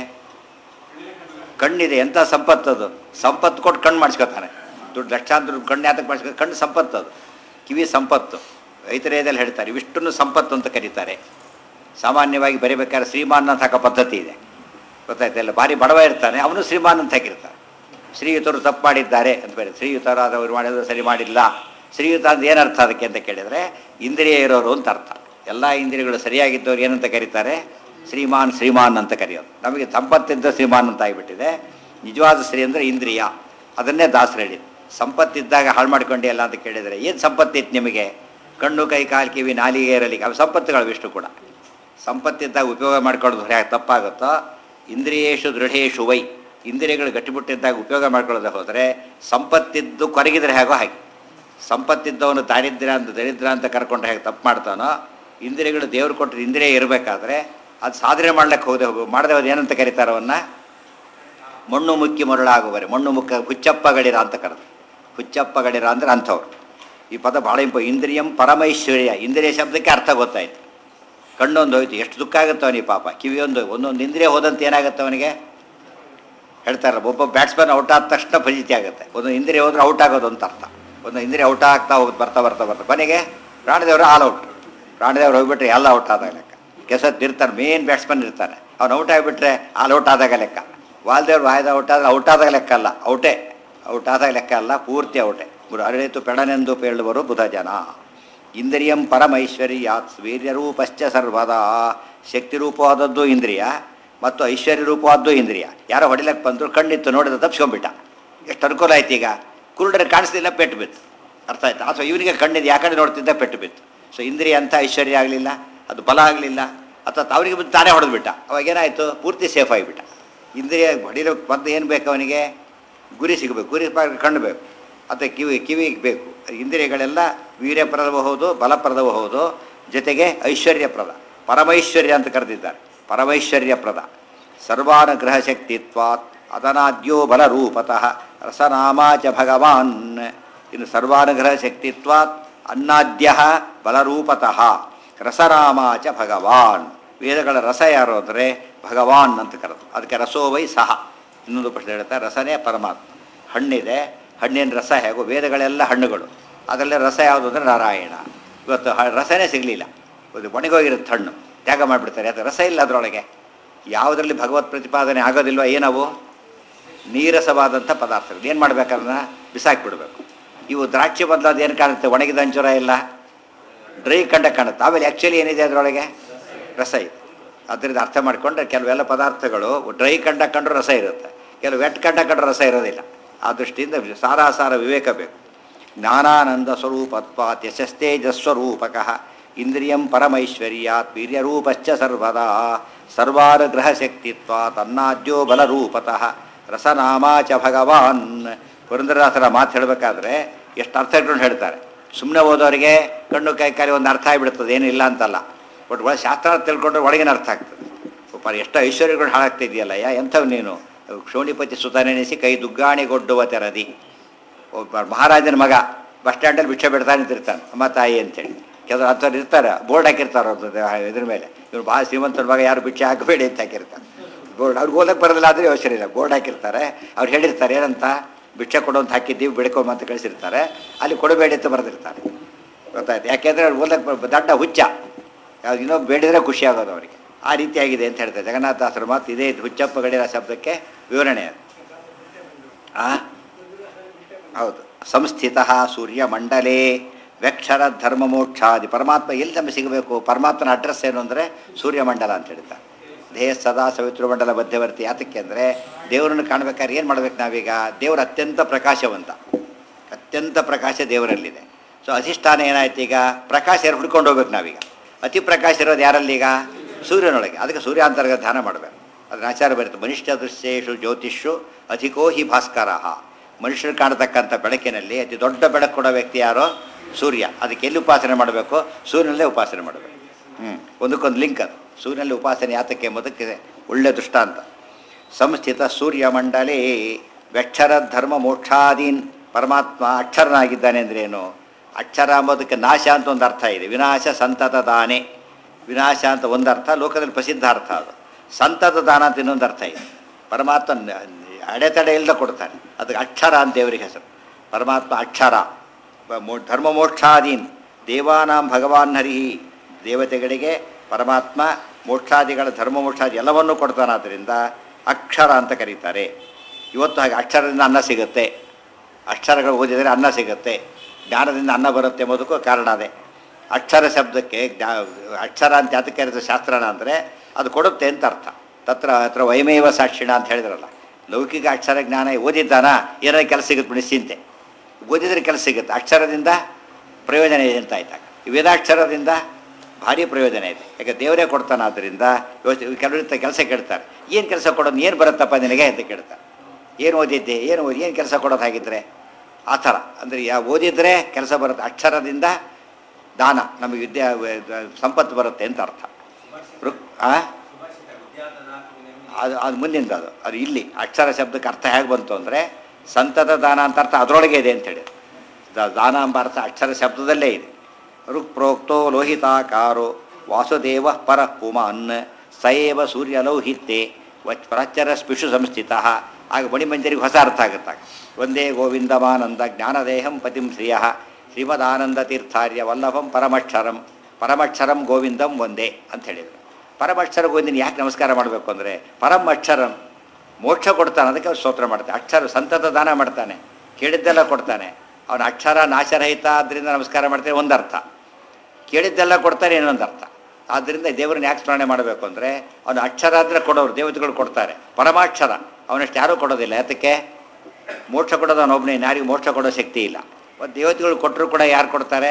ಕಣ್ಣಿದೆ ಎಂಥ ಸಂಪತ್ತು ಅದು ಸಂಪತ್ತು ಕೊಟ್ಟು ಕಣ್ಣು ಮಾಡಿಸ್ಕೊತಾನೆ ದುಡ್ಡು ಲಕ್ಷಾಂತರ ದುಡ್ಡು ಕಣ್ಣು ಯಾತಕ್ಕೆ ಮಾಡಿಸ್ಕೊ ಕಣ್ಣು ಸಂಪತ್ತು ಅದು ಕಿವಿ ಸಂಪತ್ತು ಐತರೇದಲ್ಲಿ ಹೇಳ್ತಾರೆ ಇವಿಷ್ಟನ್ನು ಸಂಪತ್ತು ಅಂತ ಕರೀತಾರೆ ಸಾಮಾನ್ಯವಾಗಿ ಬರೀಬೇಕಾದ್ರೆ ಶ್ರೀಮಾನ್ ಅಂತ ಹಾಕೋ ಪದ್ಧತಿ ಇದೆ ಗೊತ್ತಾಯ್ತಲ್ಲ ಭಾರಿ ಬಡವ ಇರ್ತಾನೆ ಅವನು ಶ್ರೀಮಾನ್ ಅಂತ ಹಾಕಿರ್ತಾನೆ ಶ್ರೀಯುತರು ತಪ್ಪು ಮಾಡಿದ್ದಾರೆ ಅಂತ ಬೇರೆ ಶ್ರೀಯುತರಾದವರು ಮಾಡಿದ್ರು ಸರಿ ಮಾಡಿಲ್ಲ ಶ್ರೀಯುತ ಅಂತ ಏನರ್ಥ ಅದಕ್ಕೆ ಅಂತ ಕೇಳಿದರೆ ಇಂದ್ರಿಯ ಇರೋರು ಅಂತ ಅರ್ಥ ಎಲ್ಲ ಇಂದ್ರಿಯಗಳು ಸರಿಯಾಗಿದ್ದವ್ರು ಏನಂತ ಕರೀತಾರೆ ಶ್ರೀಮಾನ್ ಶ್ರೀಮಾನ್ ಅಂತ ಕರೆಯೋದು ನಮಗೆ ಸಂಪತ್ತಿದ್ದ ಶ್ರೀಮಾನ್ ಅಂತ ಆಗಿಬಿಟ್ಟಿದೆ ನಿಜವಾದ ಶ್ರೀ ಅಂದರೆ ಇಂದ್ರಿಯ ಅದನ್ನೇ ದಾಸರು ಹೇಳಿದ್ದು ಸಂಪತ್ತಿದ್ದಾಗ ಹಾಳು ಮಾಡ್ಕೊಂಡಿಯಲ್ಲ ಅಂತ ಕೇಳಿದರೆ ಏನು ಸಂಪತ್ತಿತ್ತು ನಿಮಗೆ ಕಣ್ಣು ಕೈ ಕಾಲು ಕಿವಿ ನಾಲಿಗೆ ಇರಲಿ ಅವು ಸಂಪತ್ತುಗಳು ಇಷ್ಟು ಕೂಡ ಸಂಪತ್ತಿದ್ದಾಗ ಉಪಯೋಗ ಮಾಡ್ಕೊಳ್ಳೋದು ಹೇಗೆ ತಪ್ಪಾಗುತ್ತೋ ಇಂದ್ರಿಯೇಶು ದೃಢೇಶು ವೈ ಇಂದ್ರಿಯಗಳು ಗಟ್ಟಿಬಿಟ್ಟಿದ್ದಾಗ ಉಪಯೋಗ ಮಾಡ್ಕೊಳ್ಳೋದು ಹೋದರೆ ಸಂಪತ್ತಿದ್ದು ಕೊರಗಿದ್ರೆ ಹೇಗೋ ಹಾಗೆ ಸಂಪತ್ತಿದ್ದವನು ದಾರಿದ್ರ್ಯ ಅಂತ ದರಿದ್ರ ಅಂತ ಕರ್ಕೊಂಡು ಹೇಗೆ ತಪ್ಪು ಮಾಡ್ತಾನೋ ಇಂದ್ರಿಯಗಳು ದೇವ್ರು ಕೊಟ್ಟರೆ ಇಂದ್ರಿಯ ಇರಬೇಕಾದ್ರೆ ಅದು ಸಾಧನೆ ಮಾಡ್ಲಿಕ್ಕೆ ಹೋಗದೆ ಹೋಗು ಮಾಡದೆ ಹೋದ ಏನಂತ ಕರೀತಾರೆ ಅವನ್ನ ಮಣ್ಣು ಮುಕ್ಕಿ ಮರಳಾಗುವರೆ ಮಣ್ಣು ಮುಕ್ಕ ಹುಚ್ಚಪ್ಪ ಗಡಿರ ಅಂತ ಕರೆದು ಹುಚ್ಚಪ್ಪ ಗಡಿರ ಅಂದ್ರೆ ಅಂಥವ್ರು ಈ ಪದ ಭಾಳ ಇಂಪ ಇಂದ್ರಿಯಂ ಪರಮೈಶ್ವರ್ಯ ಇಂದ್ರಿಯ ಶಬ್ದಕ್ಕೆ ಅರ್ಥ ಗೊತ್ತಾಯ್ತು ಕಣ್ಣೊಂದು ಹೋಯ್ತು ಎಷ್ಟು ದುಃಖ ಆಗುತ್ತೆ ಅವನಿಗೆ ಪಾಪ ಕಿವಿಯೊಂದು ಒಂದೊಂದು ಇಂದ್ರಿಯ ಹೋದಂತೆ ಏನಾಗುತ್ತೆ ಅವನಿಗೆ ಹೇಳ್ತಾರೆ ಒಬ್ಬ ಬ್ಯಾಟ್ಸ್ಮನ್ ಔಟ್ ಆದ ತಕ್ಷಣ ಫಜಿತಿ ಆಗುತ್ತೆ ಒಂದು ಇಂದ್ರಿಯ ಹೋದ್ರೆ ಔಟ್ ಆಗೋದು ಅಂತ ಅರ್ಥ ಒಂದು ಇಂದ್ರಿಯ ಔಟ್ ಆಗ್ತಾ ಹೋಗುತ್ತೆ ಬರ್ತಾ ಬರ್ತಾ ಬರ್ತಾ ಕೊನೆಗೆ ಪ್ರಾಣದೇವರು ಆಲ್ ಔಟ್ ಪ್ರಾಣದೇವ್ರು ಹೋಗ್ಬಿಟ್ರೆ ಎಲ್ಲ ಔಟ್ ಆದಾಗ ಲೆಕ್ಕ ಕೆಸತ್ ಇರ್ತಾರೆ ಮೇನ್ ಬ್ಯಾಟ್ಸ್ಮನ್ ಇರ್ತಾನೆ ಅವ್ನು ಔಟ್ ಆಗಿಬಿಟ್ರೆ ಆಲ್ ಔಟ್ ಆದಾಗ ಲೆಕ್ಕ ವಾಲ್ದೇವ್ರು ವಾಯ್ದ ಔಟ್ ಆದಾಗ ಔಟ್ ಆದಾಗ ಲೆಕ್ಕ ಅಲ್ಲ ಔಟೇ ಔಟ್ ಆದಾಗ ಲೆಕ್ಕ ಅಲ್ಲ ಪೂರ್ತಿ ಔಟೇ ಅರಿತು ಪೆಡನೆಂದು ಪೇಳುವರು ಬುಧ ಜನ ಇಂದ್ರಿಯಂ ಪರಮೈಶ್ವರ್ಯಾತ್ ವೀರ್ಯರೂಪಶ್ಚ ಸರ್ವದಾ ಶಕ್ತಿ ರೂಪವಾದದ್ದು ಇಂದ್ರಿಯ ಮತ್ತು ಐಶ್ವರ್ಯ ರೂಪವಾದ್ದು ಇಂದ್ರಿಯ ಯಾರೋ ಹೊಡಿಲಕ್ಕೆ ಬಂದರು ಕಣ್ಣಿತ್ತು ನೋಡಿದ ತಪ್ಸ್ಕೊಂಡ್ಬಿಟ್ಟ ಎಷ್ಟು ಅನುಕೂಲ ಆಯ್ತು ಈಗ ಕುರುಡರಿಗೆ ಕಾಣಿಸ್ಲಿಲ್ಲ ಪೆಟ್ಟು ಬಿತ್ತು ಅರ್ಥ ಆಯ್ತಾ ಅಥವಾ ಇವನಿಗೆ ಕಣ್ಣಿದ್ದು ಯಾಕಡೆ ನೋಡ್ತಿದ್ದ ಪೆಟ್ಟು ಬಿತ್ತು ಸೊ ಇಂದ್ರಿಯ ಅಂತ ಐಶ್ವರ್ಯ ಆಗಲಿಲ್ಲ ಅದು ಬಲ ಆಗಲಿಲ್ಲ ಅಥವಾ ಅವರಿಗೆ ಬಂದು ತಾನೇ ಹೊಡೆದ್ಬಿಟ್ಟ ಅವಾಗ ಏನಾಯಿತು ಪೂರ್ತಿ ಸೇಫ್ ಆಗಿಬಿಟ್ಟ ಇಂದ್ರಿಯ ಹೊಡಿಲಿಕ್ಕೆ ಬಂದು ಏನು ಬೇಕು ಅವನಿಗೆ ಗುರಿ ಸಿಗಬೇಕು ಗುರಿ ಪ- ಕಣ್ಣು ಬೇಕು ಅಥವಾ ಕಿವಿ ಕಿವಿಗೆ ಬೇಕು ಇಂದ್ರಿಯಗಳೆಲ್ಲ ವೀರ್ಯಪ್ರದವೂ ಹೌದು ಬಲಪ್ರದವೂ ಹೌದು ಜೊತೆಗೆ ಐಶ್ವರ್ಯಪ್ರದ ಪರಮೈಶ್ವರ್ಯ ಅಂತ ಕರೆದಿದ್ದಾರೆ ಪರಮೈಶ್ವರ್ಯಪ್ರದ ಸರ್ವಾನುಗ್ರಹ ಶಕ್ತಿತ್ವಾತ್ ಅದನಾದ್ಯೋ ಬಲರೂಪತಃ ರಸನಾಮಾಚ ಭಗವಾನ್ ಇನ್ನು ಸರ್ವಾನುಗ್ರಹ ಶಕ್ತಿತ್ವಾತ್ ಅನ್ನಾದ್ಯ ಬಲರೂಪತಃ ರಸನಾಮಾಚ ಭಗವಾನ್ ವೇದಗಳ ರಸ ಯಾರು ಅಂದರೆ ಭಗವಾನ್ ಅಂತ ಕರೆದು ಅದಕ್ಕೆ ರಸೋವೈ ಸಹ ಇನ್ನೊಂದು ಪ್ರಶ್ನೆ ಹೇಳ್ತಾರೆ ರಸನೇ ಪರಮಾತ್ಮ ಹಣ್ಣಿದೆ ಹಣ್ಣಿನ ರಸ ಹೇಗೋ ವೇದಗಳೆಲ್ಲ ಹಣ್ಣುಗಳು ಅದರಲ್ಲೇ ರಸ ಯಾವುದು ಅಂದರೆ ನಾರಾಯಣ ಇವತ್ತು ಹ- ರಸನೇ ಸಿಗಲಿಲ್ಲ ಇದು ಒಣಗೋಗಿರುತ್ತೆ ಹಣ್ಣು ತ್ಯಾಗ ಮಾಡಿಬಿಡ್ತಾರೆ ಅದು ರಸ ಇಲ್ಲ ಅದರೊಳಗೆ ಯಾವುದರಲ್ಲಿ ಭಗವತ್ ಪ್ರತಿಪಾದನೆ ಆಗೋದಿಲ್ವ ಏನವು ನೀರಸವಾದಂಥ ಪದಾರ್ಥಗಳು ಏನು ಮಾಡ್ಬೇಕನ್ನ ಬಿಸಾಕಿಬಿಡ್ಬೇಕು ಇವು ದ್ರಾಕ್ಷಿ ಬದಲಾದ ಏನು ಕಾಣುತ್ತೆ ಒಣಗಿದ ಅಂಚೂರ ಇಲ್ಲ ಡ್ರೈ ಕಂಡ ಕಾಣುತ್ತೆ ಆಮೇಲೆ ಆ್ಯಕ್ಚುಲಿ ಏನಿದೆ ಅದರೊಳಗೆ ರಸ ಇದೆ ಅದರಿಂದ ಅರ್ಥ ಮಾಡಿಕೊಂಡ್ರೆ ಕೆಲವೆಲ್ಲ ಪದಾರ್ಥಗಳು ಡ್ರೈ ಕಂಡ ಕಂಡ್ರೂ ರಸ ಇರುತ್ತೆ ಕೆಲವು ವೆಟ್ ಕಂಡ ಕಂಡ್ರೂ ರಸ ಇರೋದಿಲ್ಲ ಆ ದೃಷ್ಟಿಯಿಂದ ಸಾರಾಸಾರ ವಿವೇಕ ಬೇಕು ಜ್ಞಾನಾನಂದ ಸ್ವರೂಪತ್ವಾತ್ ಯಶಸ್ತೇಜಸ್ವರೂಪಕ ಇಂದ್ರಿಯಂ ಪರಮೈಶ್ವರ್ಯಾತ್ ವೀರ್ಯರೂಪಶ್ಚ ಸರ್ವದಾ ಸರ್ವಾನುಗ್ರಹ ಶಕ್ತಿತ್ವಾತ್ ಅನ್ನಾದ್ಯೋ ಬಲರೂಪತಃ ರಸನಾಮಾಚ ಭಗವಾನ್ ಪುರಂದರದಾಸರ ಮಾತು ಹೇಳಬೇಕಾದ್ರೆ ಎಷ್ಟು ಅರ್ಥ ಇಟ್ಕೊಂಡು ಹೇಳ್ತಾರೆ ಸುಮ್ಮನೆ ಓದೋರಿಗೆ ಕಣ್ಣು ಕೈ ಕಾಲಿ ಒಂದು ಅರ್ಥ ಆಗಿಬಿಡ್ತದೆ ಏನಿಲ್ಲ ಅಂತಲ್ಲ ಬಟ್ ಒಳ ಶಾಸ್ತ್ರ ತಿಳ್ಕೊಂಡ್ರೆ ಒಳಗಿನ ಅರ್ಥ ಆಗ್ತದೆ ಪಾಪ ಎಷ್ಟು ಐಶ್ವರ್ಯಗಳು ಹಾಳಾಗ್ತಿದೆಯಲ್ಲ ಯಾ ಎಂಥವು ನೀನು ಕ್ಷೋಣಿಪತಿ ಸುತನೆನಿಸಿ ಕೈ ದುಗ್ಗಾಣಿಗೊಡ್ಡುವ ತೆರದಿ ಒಬ್ಬ ಮಹಾರಾಜನ ಮಗ ಬಸ್ ಸ್ಟ್ಯಾಂಡಲ್ಲಿ ಭಿಕ್ಷೆ ಬಿಡ್ತಾ ನಿಂತಿರ್ತಾನೆ ಅಮ್ಮ ತಾಯಿ ಅಂತೇಳಿ ಕೆಲವರು ಅಂಥವ್ರು ಇರ್ತಾರೆ ಬೋರ್ಡ್ ಹಾಕಿರ್ತಾರೆ ಅವ್ರದ್ದು ಇದ್ರ ಮೇಲೆ ಇವ್ರು ಭಾಳ ಶ್ರೀಮಂತರ ಮಗ ಯಾರು ಭಿಕ್ಷೆ ಹಾಕಬೇಡಿ ಅಂತ ಹಾಕಿರ್ತಾರೆ ಬೋರ್ಡ್ ಅವ್ರಿಗೆ ಓದಕ್ಕೆ ಬರೋದಿಲ್ಲ ಆದರೆ ಯೋಚನೆ ಇಲ್ಲ ಬೋರ್ಡ್ ಹಾಕಿರ್ತಾರೆ ಅವ್ರು ಹೇಳಿರ್ತಾರೆ ಏನಂತ ಭಿಕ್ಷೆ ಕೊಡು ಅಂತ ಹಾಕಿದ್ದೀವಿ ಬಿಡ್ಕೊಂಬ ಅಂತ ಕಳಿಸಿರ್ತಾರೆ ಅಲ್ಲಿ ಕೊಡಬೇಡಿ ಅಂತ ಬರೆದಿರ್ತಾರೆ ಗೊತ್ತಾಯ್ತು ಯಾಕೆಂದರೆ ಅವ್ರು ಓದಕ್ಕೆ ಬ- ದಡ್ಡ ಹುಚ್ಚ ಯಾವ್ದು ಇನ್ನೊಬ್ಬ ಬೇಡಿದರೆ ಖುಷಿ ಆಗೋದು ಅವರಿಗೆ ಆ ರೀತಿಯಾಗಿದೆ ಅಂತ ಹೇಳ್ತಾರೆ ಜಗನ್ನಾಥಾಸರ ಮಾತು ಇದೇ ಇದು ಹುಚ್ಚಪ್ಪ ಗಡಿರ ಶಬ್ದಕ್ಕೆ ವಿವರಣೆ ಅದು ಆ ಹೌದು ಸಂಸ್ಥಿತ ಸೂರ್ಯಮಂಡಲೇ ವ್ಯಕ್ಷರ ಧರ್ಮ ಮೋಕ್ಷಾದಿ ಪರಮಾತ್ಮ ಎಲ್ಲಿ ನಮಗೆ ಸಿಗಬೇಕು ಪರಮಾತ್ಮನ ಅಡ್ರೆಸ್ ಏನು ಅಂದರೆ ಸೂರ್ಯಮಂಡಲ ಅಂತ ಹೇಳ್ತಾರೆ ದೇಹ ಸದಾ ಸವಿತೃಮಂಡಲ ಮಧ್ಯವರ್ತಿ ಯಾತಕ್ಕೆ ಅಂದರೆ ದೇವರನ್ನು ಕಾಣಬೇಕಾದ್ರೆ ಏನು ಮಾಡ್ಬೇಕು ನಾವೀಗ ದೇವರು ಅತ್ಯಂತ ಪ್ರಕಾಶವಂತ ಅತ್ಯಂತ ಪ್ರಕಾಶ ದೇವರಲ್ಲಿದೆ ಸೊ ಅಧಿಷ್ಠಾನ ಏನಾಯ್ತು ಈಗ ಪ್ರಕಾಶ ಯಾರು ಹುಡ್ಕೊಂಡು ಹೋಗ್ಬೇಕು ನಾವೀಗ ಅತಿ ಪ್ರಕಾಶ ಇರೋದು ಯಾರಲ್ಲೀಗ ಸೂರ್ಯನೊಳಗೆ ಅದಕ್ಕೆ ಸೂರ್ಯಾಂತರ್ಗ ಧ್ಯಾನ ಮಾಡಬೇಕು ಅದನ್ನ ಆಚಾರ ಬರುತ್ತೆ ಮನುಷ್ಯ ದೃಶ್ಯೇಶು ಜ್ಯೋತಿಷು ಅಧಿಕೋ ಹಿ ಭಾಸ್ಕರ ಮನುಷ್ಯರು ಕಾಣತಕ್ಕಂಥ ಬೆಳಕಿನಲ್ಲಿ ಅತಿ ದೊಡ್ಡ ಬೆಳಕು ಕೊಡೋ ವ್ಯಕ್ತಿ ಯಾರೋ ಸೂರ್ಯ ಅದಕ್ಕೆ ಎಲ್ಲಿ ಉಪಾಸನೆ ಮಾಡಬೇಕು ಸೂರ್ಯನಲ್ಲೇ ಉಪಾಸನೆ ಮಾಡಬೇಕು ಹ್ಞೂ ಒಂದಕ್ಕೊಂದು ಲಿಂಕ್ ಅದು ಸೂರ್ಯನಲ್ಲಿ ಉಪಾಸನೆ ಯಾತಕ್ಕೆ ಎಂಬುದಕ್ಕೆ ಒಳ್ಳೆ ದೃಷ್ಟಾಂತ ಸಂಸ್ಥಿತ ಸೂರ್ಯಮಂಡಲೇ ವ್ಯಕ್ಷರ ಧರ್ಮ ಮೋಕ್ಷಾದೀನ್ ಪರಮಾತ್ಮ ಅಕ್ಷರನಾಗಿದ್ದಾನೆ ಅಂದ್ರೇನು ಅಕ್ಷರ ಅಂಬೋದಕ್ಕೆ ನಾಶ ಅಂತ ಒಂದು ಅರ್ಥ ಇದೆ ವಿನಾಶ ಸಂತತ ದಾನೆ ವಿನಾಶ ಅಂತ ಒಂದು ಅರ್ಥ ಲೋಕದಲ್ಲಿ ಪ್ರಸಿದ್ಧ ಅರ್ಥ ಅದು ಸಂತತ ದಾನ ಅಂತ ಇನ್ನೊಂದು ಅರ್ಥ ಇದೆ ಪರಮಾತ್ಮ ನ- ಅಡೆತಡೆ ಇಲ್ಲದೆ ಕೊಡ್ತಾನೆ ಅದಕ್ಕೆ ಅಕ್ಷರ ಅಂತ ದೇವರಿಗೆ ಹೆಸರು ಪರಮಾತ್ಮ ಅಕ್ಷರ ಬ- ಮೋ ಧರ್ಮ ಮೋಕ್ಷಾದೀನ್ ದೇವಾನಾಂ ಭಗವಾನ್ ಹರಿ ದೇವತೆಗಳಿಗೆ ಪರಮಾತ್ಮ ಮೋಕ್ಷಾದಿಗಳ ಧರ್ಮ ಮೋಕ್ಷಾದಿ ಎಲ್ಲವನ್ನೂ ಕೊಡ್ತಾನಾದ್ದರಿಂದ ಅಕ್ಷರ ಅಂತ ಕರೀತಾರೆ ಇವತ್ತು ಹಾಗೆ ಅಕ್ಷರದಿಂದ ಅನ್ನ ಸಿಗುತ್ತೆ ಅಕ್ಷರಗಳು ಓದಿದರೆ ಅನ್ನ ಸಿಗುತ್ತೆ ಜ್ಞಾನದಿಂದ ಅನ್ನ ಬರುತ್ತೆ ಎಂಬುದಕ್ಕೂ ಕಾರಣ ಅದೇ ಅಕ್ಷರ ಶಬ್ದಕ್ಕೆ ಜ್ಞಾ- ಅಕ್ಷರ ಅಂತ ಯಾತಕ್ಕೆ ಕರೀತಾರೆ ಶಾಸ್ತ್ರನ ಅಂದರೆ ಅದು ಕೊಡುತ್ತೆ ಅಂತ ಅರ್ಥ ತತ್ರ ಹತ್ರ ವೈಮೇವ ಸಾಕ್ಷಿಣ ಅಂತ ಹೇಳಿದ್ರಲ್ಲ ಲೌಕಿಕ ಅಕ್ಷರ ಜ್ಞಾನ ಓದಿದ್ದಾನ ಏನಾದ್ರು ಕೆಲಸ ಸಿಗುತ್ತೆ ನಿಶ್ಚಿಂತೆ ಓದಿದ್ರೆ ಕೆಲಸ ಸಿಗುತ್ತೆ ಅಕ್ಷರದಿಂದ ಪ್ರಯೋಜನ ಇದೆ ಅಂತ ಆಯ್ತಾಗ ಈ ವೇದಾಕ್ಷರದಿಂದ ಭಾರಿ ಪ್ರಯೋಜನ ಇದೆ ಯಾಕೆ ದೇವರೇ ಕೊಡ್ತಾನೆ ಆದ್ದರಿಂದ ಯೋಚನೆ ಕೆಲವರಿಂದ ಕೆಲಸ ಕೇಳ್ತಾರೆ ಏನು ಕೆಲಸ ಕೊಡೋದು ಏನು ಬರುತ್ತಪ್ಪ ನಿನಗೆ ಅಂತ ಕೇಳ್ತಾರೆ ಏನು ಓದಿದ್ದೆ ಏನು ಓದಿ ಏನು ಕೆಲಸ ಕೊಡೋದು ಹಾಗಿದ್ರೆ ಆ ಥರ ಅಂದರೆ ಯಾ ಓದಿದ್ರೆ ಕೆಲಸ ಬರುತ್ತೆ ಅಕ್ಷರದಿಂದ ದಾನ ನಮಗೆ ವಿದ್ಯಾ ವ- ಸಂಪತ್ತು ಬರುತ್ತೆ ಅಂತ ಅರ್ಥ ರುಕ್ ಆ ಸುಭಾಷಿತ ವಿದ್ಯಾಧನಾತ್ಮ ಅದು ಅದು ಮುಂದಿಂದ ಅದು ಅದು ಇಲ್ಲಿ ಅಕ್ಷರ ಶಬ್ದಕ್ಕೆ ಅರ್ಥ ಹೇಗೆ ಬಂತು ಅಂದರೆ ಸಂತತ ದಾನ ಅಂತ ಅರ್ಥ ಅದರೊಳಗೆ ಇದೆ ಅಂತೇಳಿ ದ- ದಾನ ಎಂಬ ಅರ್ಥ ಅಕ್ಷರ ಶಬ್ದದಲ್ಲೇ ಇದೆ ಋಕ್ ಪ್ರೋಕ್ತೋ ಲೋಹಿತಾಕಾರೋ ವಾಸುದೇವ ಪರ ಪುಮಾನ್ ಸಯೇವ ಸೂರ್ಯಲೌಹಿತ್ಯೆ ವಚ್ ಪ್ರಚರ ಸ್ಪಿಷು ಸಂಸ್ಥಿತ ಆಗ ಮಣಿಮಂಜರಿಗೆ ಹೊಸ ಅರ್ಥ ಆಗುತ್ತಾಗ ಒಂದೇ ಗೋವಿಂದಮಾನಂದ ಜ್ಞಾನದೇಹಂ ಪತಿಂ ಶ್ರಿಯ ಶ್ರೀಮದಾನಂದ ತೀರ್ಥಾರ್ಯ ವಲ್ಲಭಂ ಪರಮಕ್ಷರಂ ಪರಮಕ್ಷರಂ ಗೋವಿಂದಂ ಒಂದೇ ಅಂತ ಹೇಳಿದರು ಪರಮಕ್ಷರ ಗೋವಿಂದನ ಯಾಕೆ ನಮಸ್ಕಾರ ಮಾಡಬೇಕು ಅಂದರೆ ಪರಮ ಅಕ್ಷರಂ ಮೋಕ್ಷ ಕೊಡ್ತಾನೆ ಅದಕ್ಕೆ ಅವ್ರು ಸ್ತೋತ್ರ ಮಾಡ್ತಾನೆ ಅಕ್ಷರ ಸಂತತ ದಾನ ಮಾಡ್ತಾನೆ ಕೇಳಿದ್ದೆಲ್ಲ ಕೊಡ್ತಾನೆ ಅವನ ಅಕ್ಷರ ನಾಶರಹಿತ ಆದ್ದರಿಂದ ನಮಸ್ಕಾರ ಮಾಡ್ತಾನೆ ಒಂದು ಅರ್ಥ ಕೇಳಿದ್ದೆಲ್ಲ ಕೊಡ್ತಾರೆ ಇನ್ನೊಂದು ಅರ್ಥ ಆದ್ದರಿಂದ ದೇವರನ್ನ ಯಾಕೆ ಸ್ಮರಣೆ ಮಾಡಬೇಕು ಅಂದರೆ ಅವನು ಅಕ್ಷರ ಅಂದರೆ ಕೊಡೋರು ದೇವತೆಗಳು ಕೊಡ್ತಾರೆ ಪರಮಾಕ್ಷರ ಅವನಷ್ಟು ಯಾರೂ ಕೊಡೋದಿಲ್ಲ ಯಾತಕ್ಕೆ ಮೋಕ್ಷ ಕೊಡೋದು ಅವನೊಬ್ಬನೇ ಯಾರಿಗೂ ಮೋಕ್ಷ ಕೊಡೋ ಶಕ್ತಿ ಇಲ್ಲ ಮತ್ತು ದೇವತೆಗಳು ಕೊಟ್ಟರು ಕೂಡ ಯಾರು ಕೊಡ್ತಾರೆ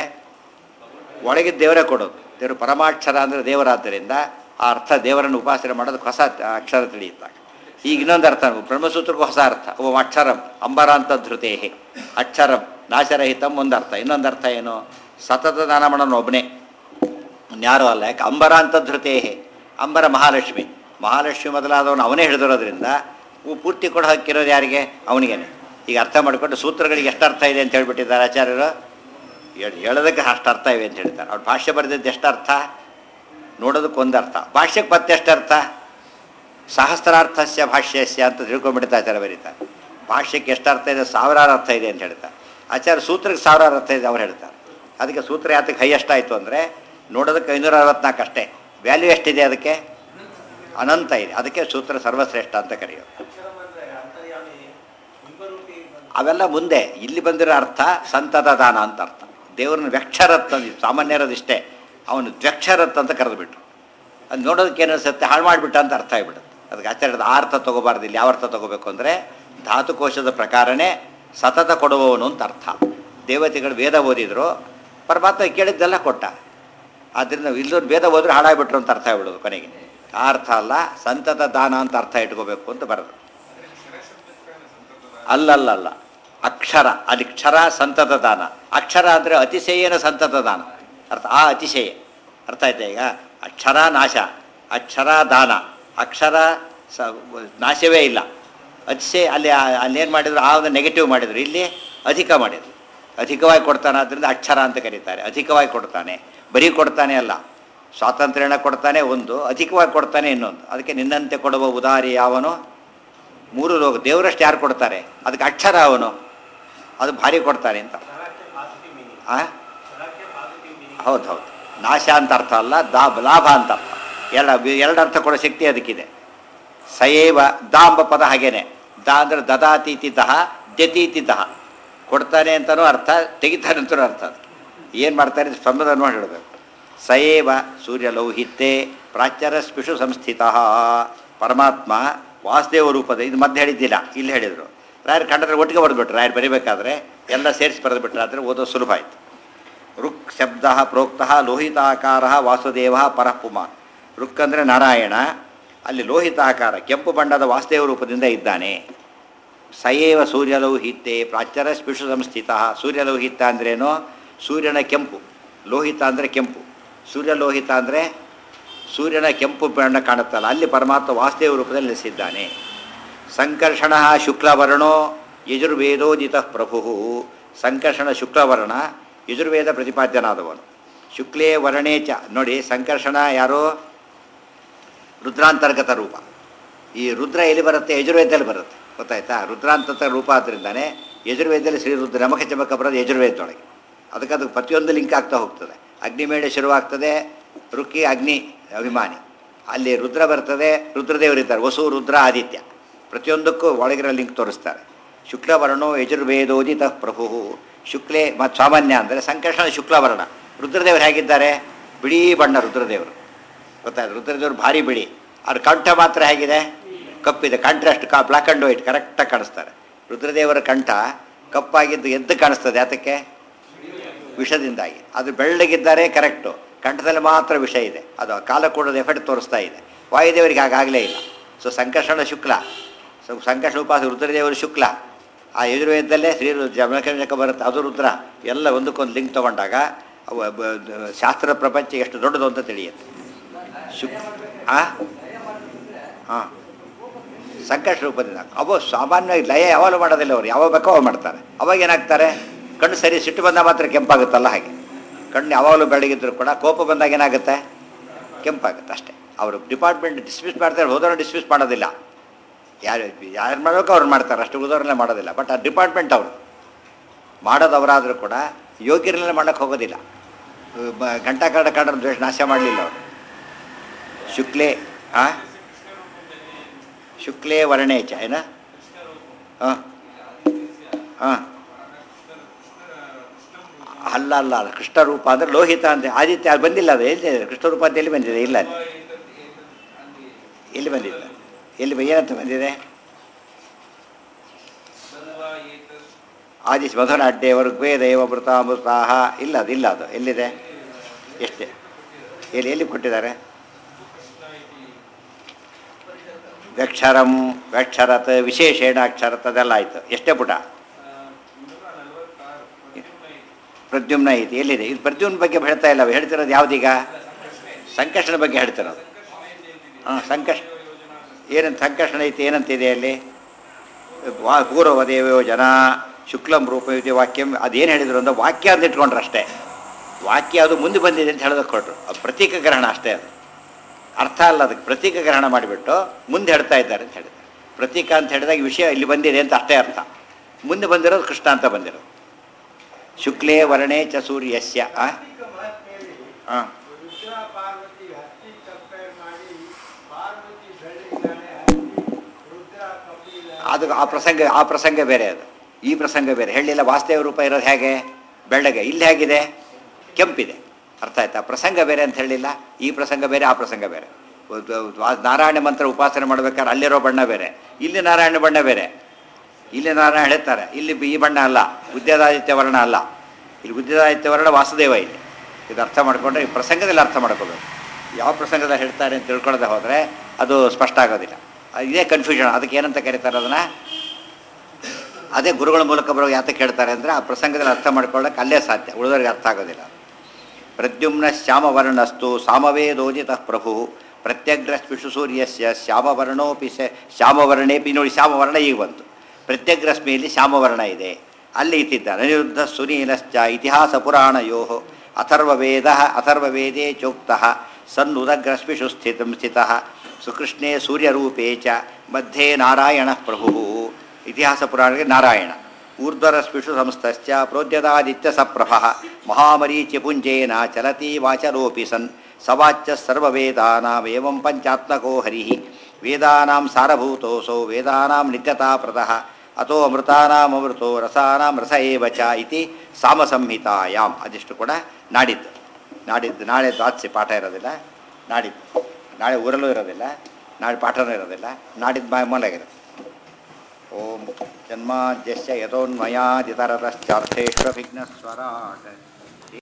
ಒಳಗಿದ್ದ ದೇವರೇ ಕೊಡೋದು ದೇವರು ಪರಮಾಕ್ಷರ ಅಂದರೆ ದೇವರಾದ್ದರಿಂದ ಆ ಅರ್ಥ ದೇವರನ್ನು ಉಪಾಸನೆ ಮಾಡೋದಕ್ಕೆ ಹೊಸ ಅಕ್ಷರ ತಿಳಿಯುತ್ತಾಗ ಈಗ ಇನ್ನೊಂದು ಅರ್ಥ ಬ್ರಹ್ಮಸೂತ್ರಕ್ಕೂ ಹೊಸ ಅರ್ಥ ಓಂ ಅಕ್ಷರಂ ಅಂಬರಾಂತ ಧೃತೇಹಿ ಅಕ್ಷರಂ ನಾಶರಹಿತಂ ಒಂದು ಅರ್ಥ ಇನ್ನೊಂದು ಅರ್ಥ ಏನು ಸತತ ದಾನ ಮಾಡೋನು ಒಬ್ಬನೇ ಇನ್ಯಾರೂ ಅಲ್ಲ ಯಾಕೆ ಅಂಬರ ಅಂತ ಧೃತೇಹಿ ಅಂಬರ ಮಹಾಲಕ್ಷ್ಮಿ ಮಹಾಲಕ್ಷ್ಮಿ ಮೊದಲಾದವನು ಅವನೇ ಹಿಡಿದಿರೋದ್ರಿಂದ ಹೂ ಪೂರ್ತಿ ಕೊಡೋ ಹಕ್ಕಿರೋದು ಯಾರಿಗೆ ಅವನಿಗೇನೆ ಈಗ ಅರ್ಥ ಮಾಡಿಕೊಂಡು ಸೂತ್ರಗಳಿಗೆ ಎಷ್ಟು ಅರ್ಥ ಇದೆ ಅಂತ ಹೇಳ್ಬಿಟ್ಟಿದ್ದಾರೆ ಆಚಾರ್ಯರು ಹೇಳ್- ಹೇಳೋದಕ್ಕೆ ಅಷ್ಟು ಅರ್ಥ ಇವೆ ಅಂತ ಹೇಳ್ತಾರೆ ಅವ್ರು ಭಾಷ್ಯ ಬರೆದಿದ್ದು ಎಷ್ಟು ಅರ್ಥ ನೋಡೋದಕ್ಕೆ ಒಂದು ಅರ್ಥ ಭಾಷ್ಯಕ್ಕೆ ಮತ್ತೆಷ್ಟು ಅರ್ಥ ಸಹಸ್ರಾರ್ಥಸ್ಯ ಭಾಷ್ಯಸ್ಯ ಅಂತ ತಿಳ್ಕೊಂಡ್ಬಿಡ್ತಾ ಆಚಾರ್ಯ ಬರೀತಾರೆ ಭಾಷ್ಯಕ್ಕೆ ಎಷ್ಟು ಅರ್ಥ ಇದೆ ಸಾವಿರಾರು ಅರ್ಥ ಇದೆ ಅಂತ ಹೇಳ್ತಾರೆ ಆಚಾರ್ಯ ಸೂತ್ರಕ್ಕೆ ಸಾವಿರಾರು ಅರ್ಥ ಇದೆ ಅವ್ರು ಹೇಳ್ತಾರೆ ಅದಕ್ಕೆ ಸೂತ್ರ ಯಾತಕ್ಕೆ ಹೈಯೆಸ್ಟ್ ಆಯಿತು ಅಂದರೆ ನೋಡೋದಕ್ಕೆ ಐನೂರ ಅರವತ್ನಾಲ್ಕು ಅಷ್ಟೇ ವ್ಯಾಲ್ಯೂ ಎಷ್ಟಿದೆ ಅದಕ್ಕೆ ಅನಂತ ಇದೆ ಅದಕ್ಕೆ ಸೂತ್ರ ಸರ್ವಶ್ರೇಷ್ಠ ಅಂತ ಕರೆಯೋದು ಅಕ್ಷರಂ ಅಂದ್ರೆ ಅಂತರ್ಯಾಮಿ ಬಿಂಬರೂಪಿ ಬಂದು ಅವೆಲ್ಲ ಮುಂದೆ ಇಲ್ಲಿ ಬಂದಿರೋ ಅರ್ಥ ಸಂತತ ದಾನ ಅಂತ ಅರ್ಥ ದೇವ್ರನ್ನ ವ್ಯಕ್ಷರತ್ ಅಂದಿದ್ದು ಸಾಮಾನ್ಯರದಿಷ್ಟೇ ಅವನು ದ್ವ್ಯಕ್ಷರತ್ ಅಂತ ಕರೆದುಬಿಟ್ರು ಅದು ನೋಡೋದಕ್ಕೆ ಏನು ಅನಿಸುತ್ತೆ ಹಾಳು ಮಾಡಿಬಿಟ್ಟ ಅಂತ ಅರ್ಥ ಆಗಿಬಿಡುತ್ತೆ ಅದಕ್ಕೆ ಆಚಾರ್ಯದ ಆ ಅರ್ಥ ತಗೋಬಾರ್ದು ಇಲ್ಲಿ ಯಾವ ಅರ್ಥ ತಗೋಬೇಕು ಅಂದರೆ ಧಾತುಕೋಶದ ಪ್ರಕಾರನೇ ಸತತ ಕೊಡುವವನು ಅಂತ ಅರ್ಥ ದೇವತೆಗಳು ವೇದ ಓದಿದ್ರು ಪರಮಾತ್ಮ ಕೇಳಿದ್ದೆಲ್ಲ ಕೊಟ್ಟ ಆದ್ದರಿಂದ ಇಲ್ಲೊಂದು ವೇದ ಹೋದ್ರೆ ಹಾಳಾಗ್ಬಿಟ್ರು ಅಂತ ಅರ್ಥ ಆಗ್ಬಿಡೋದು ಕೊನೆಗೆ ಆ ಅರ್ಥ ಅಲ್ಲ ಸಂತತ ದಾನ ಅಂತ ಅರ್ಥ ಇಟ್ಕೋಬೇಕು ಅಂತ ಬರೋದು ಅಲ್ಲಲ್ಲಲ್ಲ ಅಕ್ಷರ ಅಲ್ಲಿ ಕ್ಷರ ಸಂತತ ದಾನ ಅಕ್ಷರ ಅಂದರೆ ಅತಿಶಯನ ಸಂತತ ದಾನ ಅರ್ಥ ಆ ಅತಿಶಯ ಅರ್ಥ ಆಯ್ತಾ ಈಗ ಅಕ್ಷರ ನಾಶ ಅಕ್ಷರ ದಾನ ಅಕ್ಷರ ಸ ನಾಶವೇ ಇಲ್ಲ ಅತಿಶಯ ಅಲ್ಲಿ ಅಲ್ಲೇನು ಮಾಡಿದ್ರು ಆ ಒಂದು ನೆಗೆಟಿವ್ ಮಾಡಿದ್ರು ಇಲ್ಲಿ ಅಧಿಕ ಮಾಡಿದ್ರು ಅಧಿಕವಾಗಿ ಕೊಡ್ತಾನೆ ಆದ್ದರಿಂದ ಅಕ್ಷರ ಅಂತ ಕರೀತಾರೆ ಅಧಿಕವಾಗಿ ಕೊಡ್ತಾನೆ ಬರೀ ಕೊಡ್ತಾನೆ ಅಲ್ಲ ಸ್ವಾತಂತ್ರ್ಯನ ಕೊಡ್ತಾನೆ ಒಂದು ಅಧಿಕವಾಗಿ ಕೊಡ್ತಾನೆ ಇನ್ನೊಂದು ಅದಕ್ಕೆ ನಿನ್ನಂತೆ ಕೊಡುವ ಉದಾರಿ ಯಾವನು ಮೂರು ಲೋಕ ದೇವರಷ್ಟು ಯಾರು ಕೊಡ್ತಾರೆ ಅದಕ್ಕೆ ಅಕ್ಷರ ಅವನು ಅದು ಭಾರಿ ಕೊಡ್ತಾನೆ ಅಂತ ಸರಕ್ಕೆ ಪಾಸಿಟಿವ್ ಮೀನಿಂಗ್ ಆ ಸರಕ್ಕೆ ಪಾಸಿಟಿವ್ ಮೀನಿಂಗ್ ಹೌದು ಹೌದು ನಾಶ ಅಂತ ಅರ್ಥ ಅಲ್ಲ ದಾ ಲಾಭ ಅಂತ ಅರ್ಥ ಎರಡು ಎರಡು ಅರ್ಥ ಕೊಡೋ ಶಕ್ತಿ ಅದಕ್ಕಿದೆ ಸಯೇವ ದಾ ಎಂಬ ಪದ ಹಾಗೇನೆ ದಾ ಅಂದರೆ ದದಾತೀತಿ ದಹ ದ್ಯತೀತಿ ದಹ ಕೊಡ್ತಾನೆ ಅಂತನೂ ಅರ್ಥ ತೆಗಿತಾನೆ ಅಂತನೂ ಅರ್ಥ ಏನು ಮಾಡ್ತಾನೆ ಸಂಬಂಧ ನೋಡಿ ಹೇಳಬೇಕು ಸಯೇವ ಸೂರ್ಯಲೌಹಿತ್ಯೆ ಪ್ರಾಚ್ಯರ ಸ್ಪಿಷು ಸಂಸ್ಥಿತ ಪರಮಾತ್ಮ ವಾಸುದೇವ ರೂಪದ ಇದು ಮಧ್ಯೆ ಹೇಳಿದ್ದಿಲ್ಲ ಇಲ್ಲಿ ಹೇಳಿದರು ರಾಯರು ಕಂಡ್ರೆ ಒಟ್ಟಿಗೆ ಬರೆದ್ಬಿಟ್ರು ರಾಯರು ಬರಿಬೇಕಾದ್ರೆ ಎಲ್ಲ ಸೇರಿಸಿ ಬರೆದ್ಬಿಟ್ರೆ ಆದರೆ ಓದೋ ಸುಲಭ ಆಯಿತು ರುಕ್ ಶಬ್ದ ಪ್ರೋಕ್ತ ಲೋಹಿತಾಕಾರ ವಾಸುದೇವ ಪರಪುಮಾನ್ ರುಕ್ ಅಂದರೆ ನಾರಾಯಣ ಅಲ್ಲಿ ಲೋಹಿತಾಕಾರ ಕೆಂಪು ಬಣ್ಣದ ವಾಸುದೇವ ರೂಪದಿಂದ ಇದ್ದಾನೆ ಸಯೇವ ಸೂರ್ಯಲೌಹಿತ್ಯೆ ಪ್ರಾಚ್ಯರ ಸ್ಪಿಷು ಸಂಸ್ಥಿತ ಸೂರ್ಯಲೌಹಿತ ಅಂದ್ರೇನು ಸೂರ್ಯನ ಕೆಂಪು ಲೋಹಿತ ಅಂದರೆ ಕೆಂಪು ಸೂರ್ಯಲೋಹಿತ ಅಂದರೆ ಸೂರ್ಯನ ಕೆಂಪು ಬಣ್ಣ ಕಾಣುತ್ತಲ್ಲ ಅಲ್ಲಿ ಪರಮಾತ್ಮ ವಾಸುದೇವ ರೂಪದಲ್ಲಿ ನೆಲೆಸಿದ್ದಾನೆ ಸಂಕರ್ಷಣ ಶುಕ್ಲವರ್ಣೋ ಯಜುರ್ವೇದೋದಿತ ಪ್ರಭು ಸಂಕರ್ಷಣ ಶುಕ್ಲವರ್ಣ ಯಜುರ್ವೇದ ಪ್ರತಿಪಾದ್ಯನಾದವನು ಶುಕ್ಲೇ ವರ್ಣೇ ಚ ನೋಡಿ ಸಂಕರ್ಷಣ ಯಾರೋ ರುದ್ರಾಂತರ್ಗತ ರೂಪ ಈ ರುದ್ರ ಎಲ್ಲಿ ಬರುತ್ತೆ ಯಜುರ್ವೇದದಲ್ಲಿ ಬರುತ್ತೆ ಗೊತ್ತಾಯ್ತಾ ರುದ್ರಾಂತರ್ಗತ ರೂಪ ಆದ್ದರಿಂದಾನೆ ಯಜುರ್ವೇದದಲ್ಲಿ ಶ್ರೀ ರುದ್ರ ನಮಕ ಚಮಕ ಬರೋದು ಯಜುರ್ವೇದದೊಳಗೆ ಅದಕ್ಕೆ ಅದು ಪ್ರತಿಯೊಂದು ಲಿಂಕ್ ಆಗ್ತಾ ಹೋಗ್ತದೆ ಅಗ್ನಿಮೇಳೆ ಶುರುವಾಗ್ತದೆ ರುಕ್ಕಿ ಅಗ್ನಿ ಅಭಿಮಾನಿ ಅಲ್ಲಿ ರುದ್ರ ಬರ್ತದೆ ರುದ್ರದೇವರಿದ್ದಾರೆ ವಸು ರುದ್ರ ಆದಿತ್ಯ ಪ್ರತಿಯೊಂದಕ್ಕೂ ಒಳಗಿರೋ ಲಿಂಕ್ ತೋರಿಸ್ತಾರೆ ಶುಕ್ಲವರ್ಣೋ ಯಜುರ್ವೇದೋದಿತ ಪ್ರಭು ಶುಕ್ಲೆ ಮತ್ತು ಸಾಮಾನ್ಯ ಅಂದರೆ ಸಂಕರ್ಷಣ ಶುಕ್ಲವರ್ಣ ರುದ್ರದೇವರು ಹೇಗಿದ್ದಾರೆ ಬಿಳಿ ಬಣ್ಣ ರುದ್ರದೇವರು ಗೊತ್ತಾಯ್ತು ರುದ್ರದೇವರು ಭಾರಿ ಬಿಳಿ ಅವ್ರ ಕಂಠ ಮಾತ್ರ ಹೇಗಿದೆ ಕಪ್ಪಿದೆ ಕಾಂಟ್ರಾಸ್ಟ್ ಕಾ ಬ್ಲ್ಯಾಕ್ ಆ್ಯಂಡ್ ವೈಟ್ ಕರೆಕ್ಟಾಗಿ ಕಾಣಿಸ್ತಾರೆ ರುದ್ರದೇವರ ಕಂಠ ಕಪ್ಪಾಗಿದ್ದು ಎದ್ದು ಕಾಣಿಸ್ತದೆ ಅದಕ್ಕೆ ವಿಷದಿಂದಾಗಿ ಅದು ಬೆಳ್ಳಗಿದ್ದಾರೆ ಕರೆಕ್ಟು ಕಂಠದಲ್ಲಿ ಮಾತ್ರ ವಿಷ ಇದೆ ಅದು ಕಾಲ ಕೂಡದ ಎಫೆಕ್ಟ್ ತೋರಿಸ್ತಾ ಇದೆ ವಾಯುದೇವರಿಗೆ ಹಾಗಾಗಲೇ ಇಲ್ಲ ಸೊ ಸಂಕರ್ಷಣ ಶುಕ್ಲ ಸೊ ಸಂಕರ್ಷಣ ಉಪಾಸ ರುದ್ರದೇವರು ಶುಕ್ಲ ಆ ಯಜುರ್ವೇದದಲ್ಲೇ ಶ್ರೀ ಜಮನಕ ಬರುತ್ತೆ ಅದು ರುದ್ರ ಎಲ್ಲ ಒಂದಕ್ಕೊಂದು ಲಿಂಕ್ ತೊಗೊಂಡಾಗ ಅವ ಬ- ದ- ಶಾಸ್ತ್ರ ಪ್ರಪಂಚ ಎಷ್ಟು ದೊಡ್ಡದು ಅಂತ ತಿಳಿಯುತ್ತೆ ಶುಕ್ ಆ ಹಾಂ ಸಂಕಷ್ಟ ರೂಪದಿಂದ ಅವು ಸಾಮಾನ್ಯವಾಗಿ ಲಯ ಯಾವಾಗಲೂ ಮಾಡೋದಿಲ್ಲ ಅವರು ಯಾವಾಗ ಬೇಕೋ ಅವಾಗ ಮಾಡ್ತಾರೆ ಅವಾಗ ಏನಾಗ್ತಾರೆ ಕಣ್ಣು ಸರಿ ಸಿಟ್ಟು ಬಂದಾಗ ಮಾತ್ರ ಕೆಂಪಾಗುತ್ತಲ್ಲ ಹಾಗೆ ಕಣ್ಣು ಯಾವಾಗಲೂ ಬೆಳಗಿದ್ರು ಕೂಡ ಕೋಪ ಬಂದಾಗ ಏನಾಗುತ್ತೆ ಕೆಂಪಾಗುತ್ತೆ ಅಷ್ಟೇ ಅವರು ಡಿಪಾರ್ಟ್ಮೆಂಟ್ ಡಿಸ್ಮಿಸ್ ಮಾಡ್ತಾರೆ ಹೋದವರು ಡಿಸ್ಮಿಸ್ ಮಾಡೋದಿಲ್ಲ ಯಾರು ಯಾರು ಮಾಡಬೇಕು ಅವ್ರು ಮಾಡ್ತಾರೆ ಅಷ್ಟು ಉದಾಹರಣೆ ಮಾಡೋದಿಲ್ಲ ಬಟ್ ಆ ಡಿಪಾರ್ಟ್ಮೆಂಟ್ ಅವರು ಮಾಡೋದು ಅವರಾದರೂ ಕೂಡ ಯೋಗ್ಯರನ್ನೆಲ್ಲ ಮಾಡೋಕ್ಕೆ ಹೋಗೋದಿಲ್ಲ ಬ- ಗಂಟಾ ಕಾಡ ಕಾಡ ದ್ವೇಷ ನಾಶ ಮಾಡಲಿಲ್ಲ ಅವರು ಶುಕ್ಲೇ ಆ ಶುಕ್ಲೇ ವರ್ಣೇ ಚ ಏನ ಹಾಂ ಹಾಂ ಅಲ್ಲ ಅಲ್ಲ ಅಲ್ಲ ಕೃಷ್ಣ ರೂಪ ಅಂದರೆ ಲೋಹಿತ ಅಂದರೆ ಆದಿತ್ಯ ಅದು ಬಂದಿಲ್ಲ ಅದು ಎಲ್ಲಿ ಕೃಷ್ಣ ರೂಪ ಅಂತ ಎಲ್ಲಿ ಬಂದಿದೆ ಇಲ್ಲ ಅಲ್ಲಿ ಎಲ್ಲಿ ಬಂದಿಲ್ಲ ಎಲ್ಲಿ ಬ- ಏನಂತ ಬಂದಿದೆ ಆದಿಶ್ ಮಧುನ ಅಡ್ಡೆ ಋಗ್ವೇದ ಏವ ಮೃತಾಮೃತಾಹ ಇಲ್ಲ ಅದು ಇಲ್ಲ ಅದು ಎಲ್ಲಿದೆ ಎಷ್ಟೇ ಎಲ್ಲಿ ಎಲ್ಲಿ ಕೊಟ್ಟಿದ್ದಾರೆ ವ್ಯಕ್ಷರಂ ವ್ಯಕ್ಷರತ್ ವಿಶೇಷೇಣ ಅಕ್ಷರತ್ ಅದೆಲ್ಲ ಆಯಿತು ಎಷ್ಟೇ ಪುಟ ಪ್ರದ್ಯುಮ್ನ ಐತಿ ಎಲ್ಲಿದೆ ಇದು ಪ್ರದ್ಯುಮ್ನ ಬಗ್ಗೆ ಹೇಳ್ತಾ ಇಲ್ಲ ಹೇಳ್ತಿರೋದು ಯಾವುದೀಗ ಸಂಕಷ್ಟನ ಬಗ್ಗೆ ಹೇಳ್ತಿರೋದು ಹಾಂ ಸಂಕಷ್ಟ ಏನಂತ ಸಂಕಷ್ಟ ಐತಿ ಏನಂತಿದೆ ಅಲ್ಲಿ ವಾ ಪೂರ್ವದೇವ ಯೋಜನ ಶುಕ್ಲಂ ರೂಪಯುತಿ ವಾಕ್ಯಂ ಅದೇನು ಹೇಳಿದ್ರು ಅಂದ್ರೆ ವಾಕ್ಯ ಅಂತ ಇಟ್ಕೊಂಡ್ರು ಅಷ್ಟೇ ವಾಕ್ಯ ಅದು ಮುಂದೆ ಬಂದಿದೆ ಅಂತ ಹೇಳೋದಕ್ಕೆ ಕೊಟ್ಟರು ಅದು ಪ್ರತೀಕ ಗ್ರಹಣ ಅಷ್ಟೇ ಅದು ಅರ್ಥ ಅಲ್ಲ ಅದಕ್ಕೆ ಪ್ರತೀಕ ಗ್ರಹಣ ಮಾಡಿಬಿಟ್ಟು ಮುಂದೆ ಹೇಳ್ತಾ ಇದ್ದಾರೆ ಅಂತ ಹೇಳಿದ್ದಾರೆ ಪ್ರತೀಕ ಅಂತ ಹೇಳಿದಾಗ ವಿಷಯ ಇಲ್ಲಿ ಬಂದಿದೆ ಅಂತ ಅಷ್ಟೇ ಅರ್ಥ ಮುಂದೆ ಬಂದಿರೋದು ಕೃಷ್ಣ ಅಂತ ಬಂದಿರೋದು ಶುಕ್ಲೇ ವರ್ಣೇ ಚ ಸೂರ್ಯಸ್ಯ ಆ? ಆ. ರುದ್ರ ಪಾರ್ವತಿ ಹತ್ತಿ ಕಂಪೇರ್ ಮಾಡಿ ಪಾರ್ವತಿ ಬೆಳ್ಳಿದ್ದಾಳೆ ಹತ್ತಿ ರುದ್ರ ಕಪಿಲ ಅದು ಆ ಪ್ರಸಂಗ ಆ ಪ್ರಸಂಗ ಬೇರೆ ಅದು ಈ ಪ್ರಸಂಗ ಬೇರೆ ಹೇಳಿಲ್ಲ ವಾಸ್ತವ ರೂಪ ಇರೋದು ಹೇಗೆ ಬೆಳ್ಳಗೆ ಇಲ್ಲಿ ಹೇಗಿದೆ ಕೆಂಪಿದೆ ಅರ್ಥ ಆಯ್ತಾ ಪ್ರಸಂಗ ಬೇರೆ ಅಂತ ಹೇಳಿಲ್ಲ ಈ ಪ್ರಸಂಗ ಬೇರೆ ಆ ಪ್ರಸಂಗ ಬೇರೆ ಒಂದು ವಾ- ನಾರಾಯಣ ಮಂತ್ರ ಉಪಾಸನೆ ಮಾಡ್ಬೇಕಾದ್ರೆ ಅಲ್ಲಿರೋ ಬಣ್ಣ ಬೇರೆ ಇಲ್ಲಿ ನಾರಾಯಣ ಬಣ್ಣ ಬೇರೆ ಇಲ್ಲಿ ನಾರಾಯಣ ಹೇಳ್ತಾರೆ ಇಲ್ಲಿ ಈ ಬಣ್ಣ ಅಲ್ಲ ಉದ್ಯದಾದಿತ್ಯ ವರ್ಣ ಅಲ್ಲ ಇಲ್ಲಿ ಉದ್ಯದಾದಿತ್ಯ ವರ್ಣ ವಾಸುದೇವ ಇಲ್ಲಿ ಇದು ಅರ್ಥ ಮಾಡ್ಕೊಂಡ್ರೆ ಈ ಪ್ರಸಂಗದಲ್ಲಿ ಅರ್ಥ ಮಾಡ್ಕೋಬೇಕು ಯಾವ ಪ್ರಸಂಗದಲ್ಲಿ ಹೇಳ್ತಾರೆ ಅಂತ ತಿಳ್ಕೊಳ್ಳದೆ ಹೋದರೆ ಅದು ಸ್ಪಷ್ಟ ಆಗೋದಿಲ್ಲ ಅದು ಇದೇ ಕನ್ಫ್ಯೂಷನ್ ಅದಕ್ಕೆ ಏನಂತ ಕರೀತಾರೆ ಅದನ್ನು ಅದೇ ಗುರುಗಳ ಮೂಲಕ ಬರೋ ಯಾತಕ್ಕೆ ಹೇಳ್ತಾರೆ ಅಂದರೆ ಆ ಪ್ರಸಂಗದಲ್ಲಿ ಅರ್ಥ ಮಾಡ್ಕೊಳ್ಳೋಕೆ ಅಲ್ಲೇ ಸಾಧ್ಯ ಉಳಿದವ್ರಿಗೆ ಅರ್ಥ ಆಗೋದಿಲ್ಲ ಪ್ರದ್ಯುಮ್ನ ಶ್ಯಾಮವರ್ಣಸ್ತು ಸಾಮವೇದೋದಿತ ಪ್ರಭು ಪ್ರತ್ಯಗ್ರಸ್ಮಿಷು ಸೂರ್ಯಸ್ಯ ಶ್ಯಾಮವರ್ಣೋಪಿ ಸ ಶ್ಯಾಮವರ್ಣೇಪಿ ನೋಡಿ ಶ್ಯಾಮವರ್ಣ ಈಗ ಬಂತು ಪ್ರತ್ಯಗ್ರಸ್ಮಿಯಲ್ಲಿ ಶ್ಯಾಮವರ್ಣ ಇದೆ ಅಲ್ಲಿ ಇತ್ತಿದ್ದಾನೆ ಅನಿರುದ್ಧ ಸುನೀಲಶ್ಚ ಇತಿಹಾಸ ಪುರಾಣಯೋ ಅಥರ್ವವೇದ ಅಥರ್ವವೇದೇ ಚೋಕ್ತಃ ಸನ್ನುದಗ್ರಸ್ಮಿಷು ಸ್ಥಿತ ಸ್ಥಿತಃ ಸುಕೃಷ್ಣೇ ಸೂರ್ಯರೂಪೇ ಚ ಮಧ್ಯೆ ನಾರಾಯಣ ಪ್ರಭು ಇತಿಹಾಸ ಪುರಾಣಕ್ಕೆ ನಾರಾಯಣ ಊರ್ಧ್ವರಸ್ಮಿಷು ಸಂಸ್ಥಶ್ಚ ಪ್ರೋದ್ಯದಾದಿತ್ಯ ಸಪ್ರಭ ಮಹಾಮರೀಚಿ ಪುಂಜೇನ ಚಲತಿ ವಾಚರೋಪಿ ಸನ್ ಸವಾಚ್ಯ ಸರ್ವವೇದಾನಾಮೇವಂ ಪಂಚಾತ್ಮಕೋ ಹರಿ ವೇದಾನಾಂ ಸಾರಭೂತೋಸೌ ವೇದಾನಾಂ ನಿತ್ಯತಾಪ್ರದಃ ಅಥೋ ಅಮೃತಾನಾಂ ಅಮೃತೋ ರಸಾನಾಂ ರಸ ಏವ ಚ ಇತಿ ಸಾಮಸಂಹಿತಾಯಾಮ್ ಅದಿಷ್ಟು ಕೂಡ ನಾಡಿದ್ದು ನಾಡಿದ್ದು ನಾಳೆ ದ್ವಾದಶಿ ಪಾಠ ಇರೋದಿಲ್ಲ ನಾಡಿದ್ದು ನಾಳೆ ಊರಲ್ಲೂ ಇರೋದಿಲ್ಲ ನಾಳೆ ಪಾಠನೂ ಇರೋದಿಲ್ಲ ನಾಡಿದ್ದು ಮಾ ಮೂಲಾಗಿರುತ್ತೆ ಓಂ ಜನ್ಮಾದ್ಯಸ್ಯ ಯಥೋನ್ಮಯಾದಿತರತಶ್ಚಾರ್ಥೇಶ್ವವಿಘ್ನಸ್ವರಾಟ್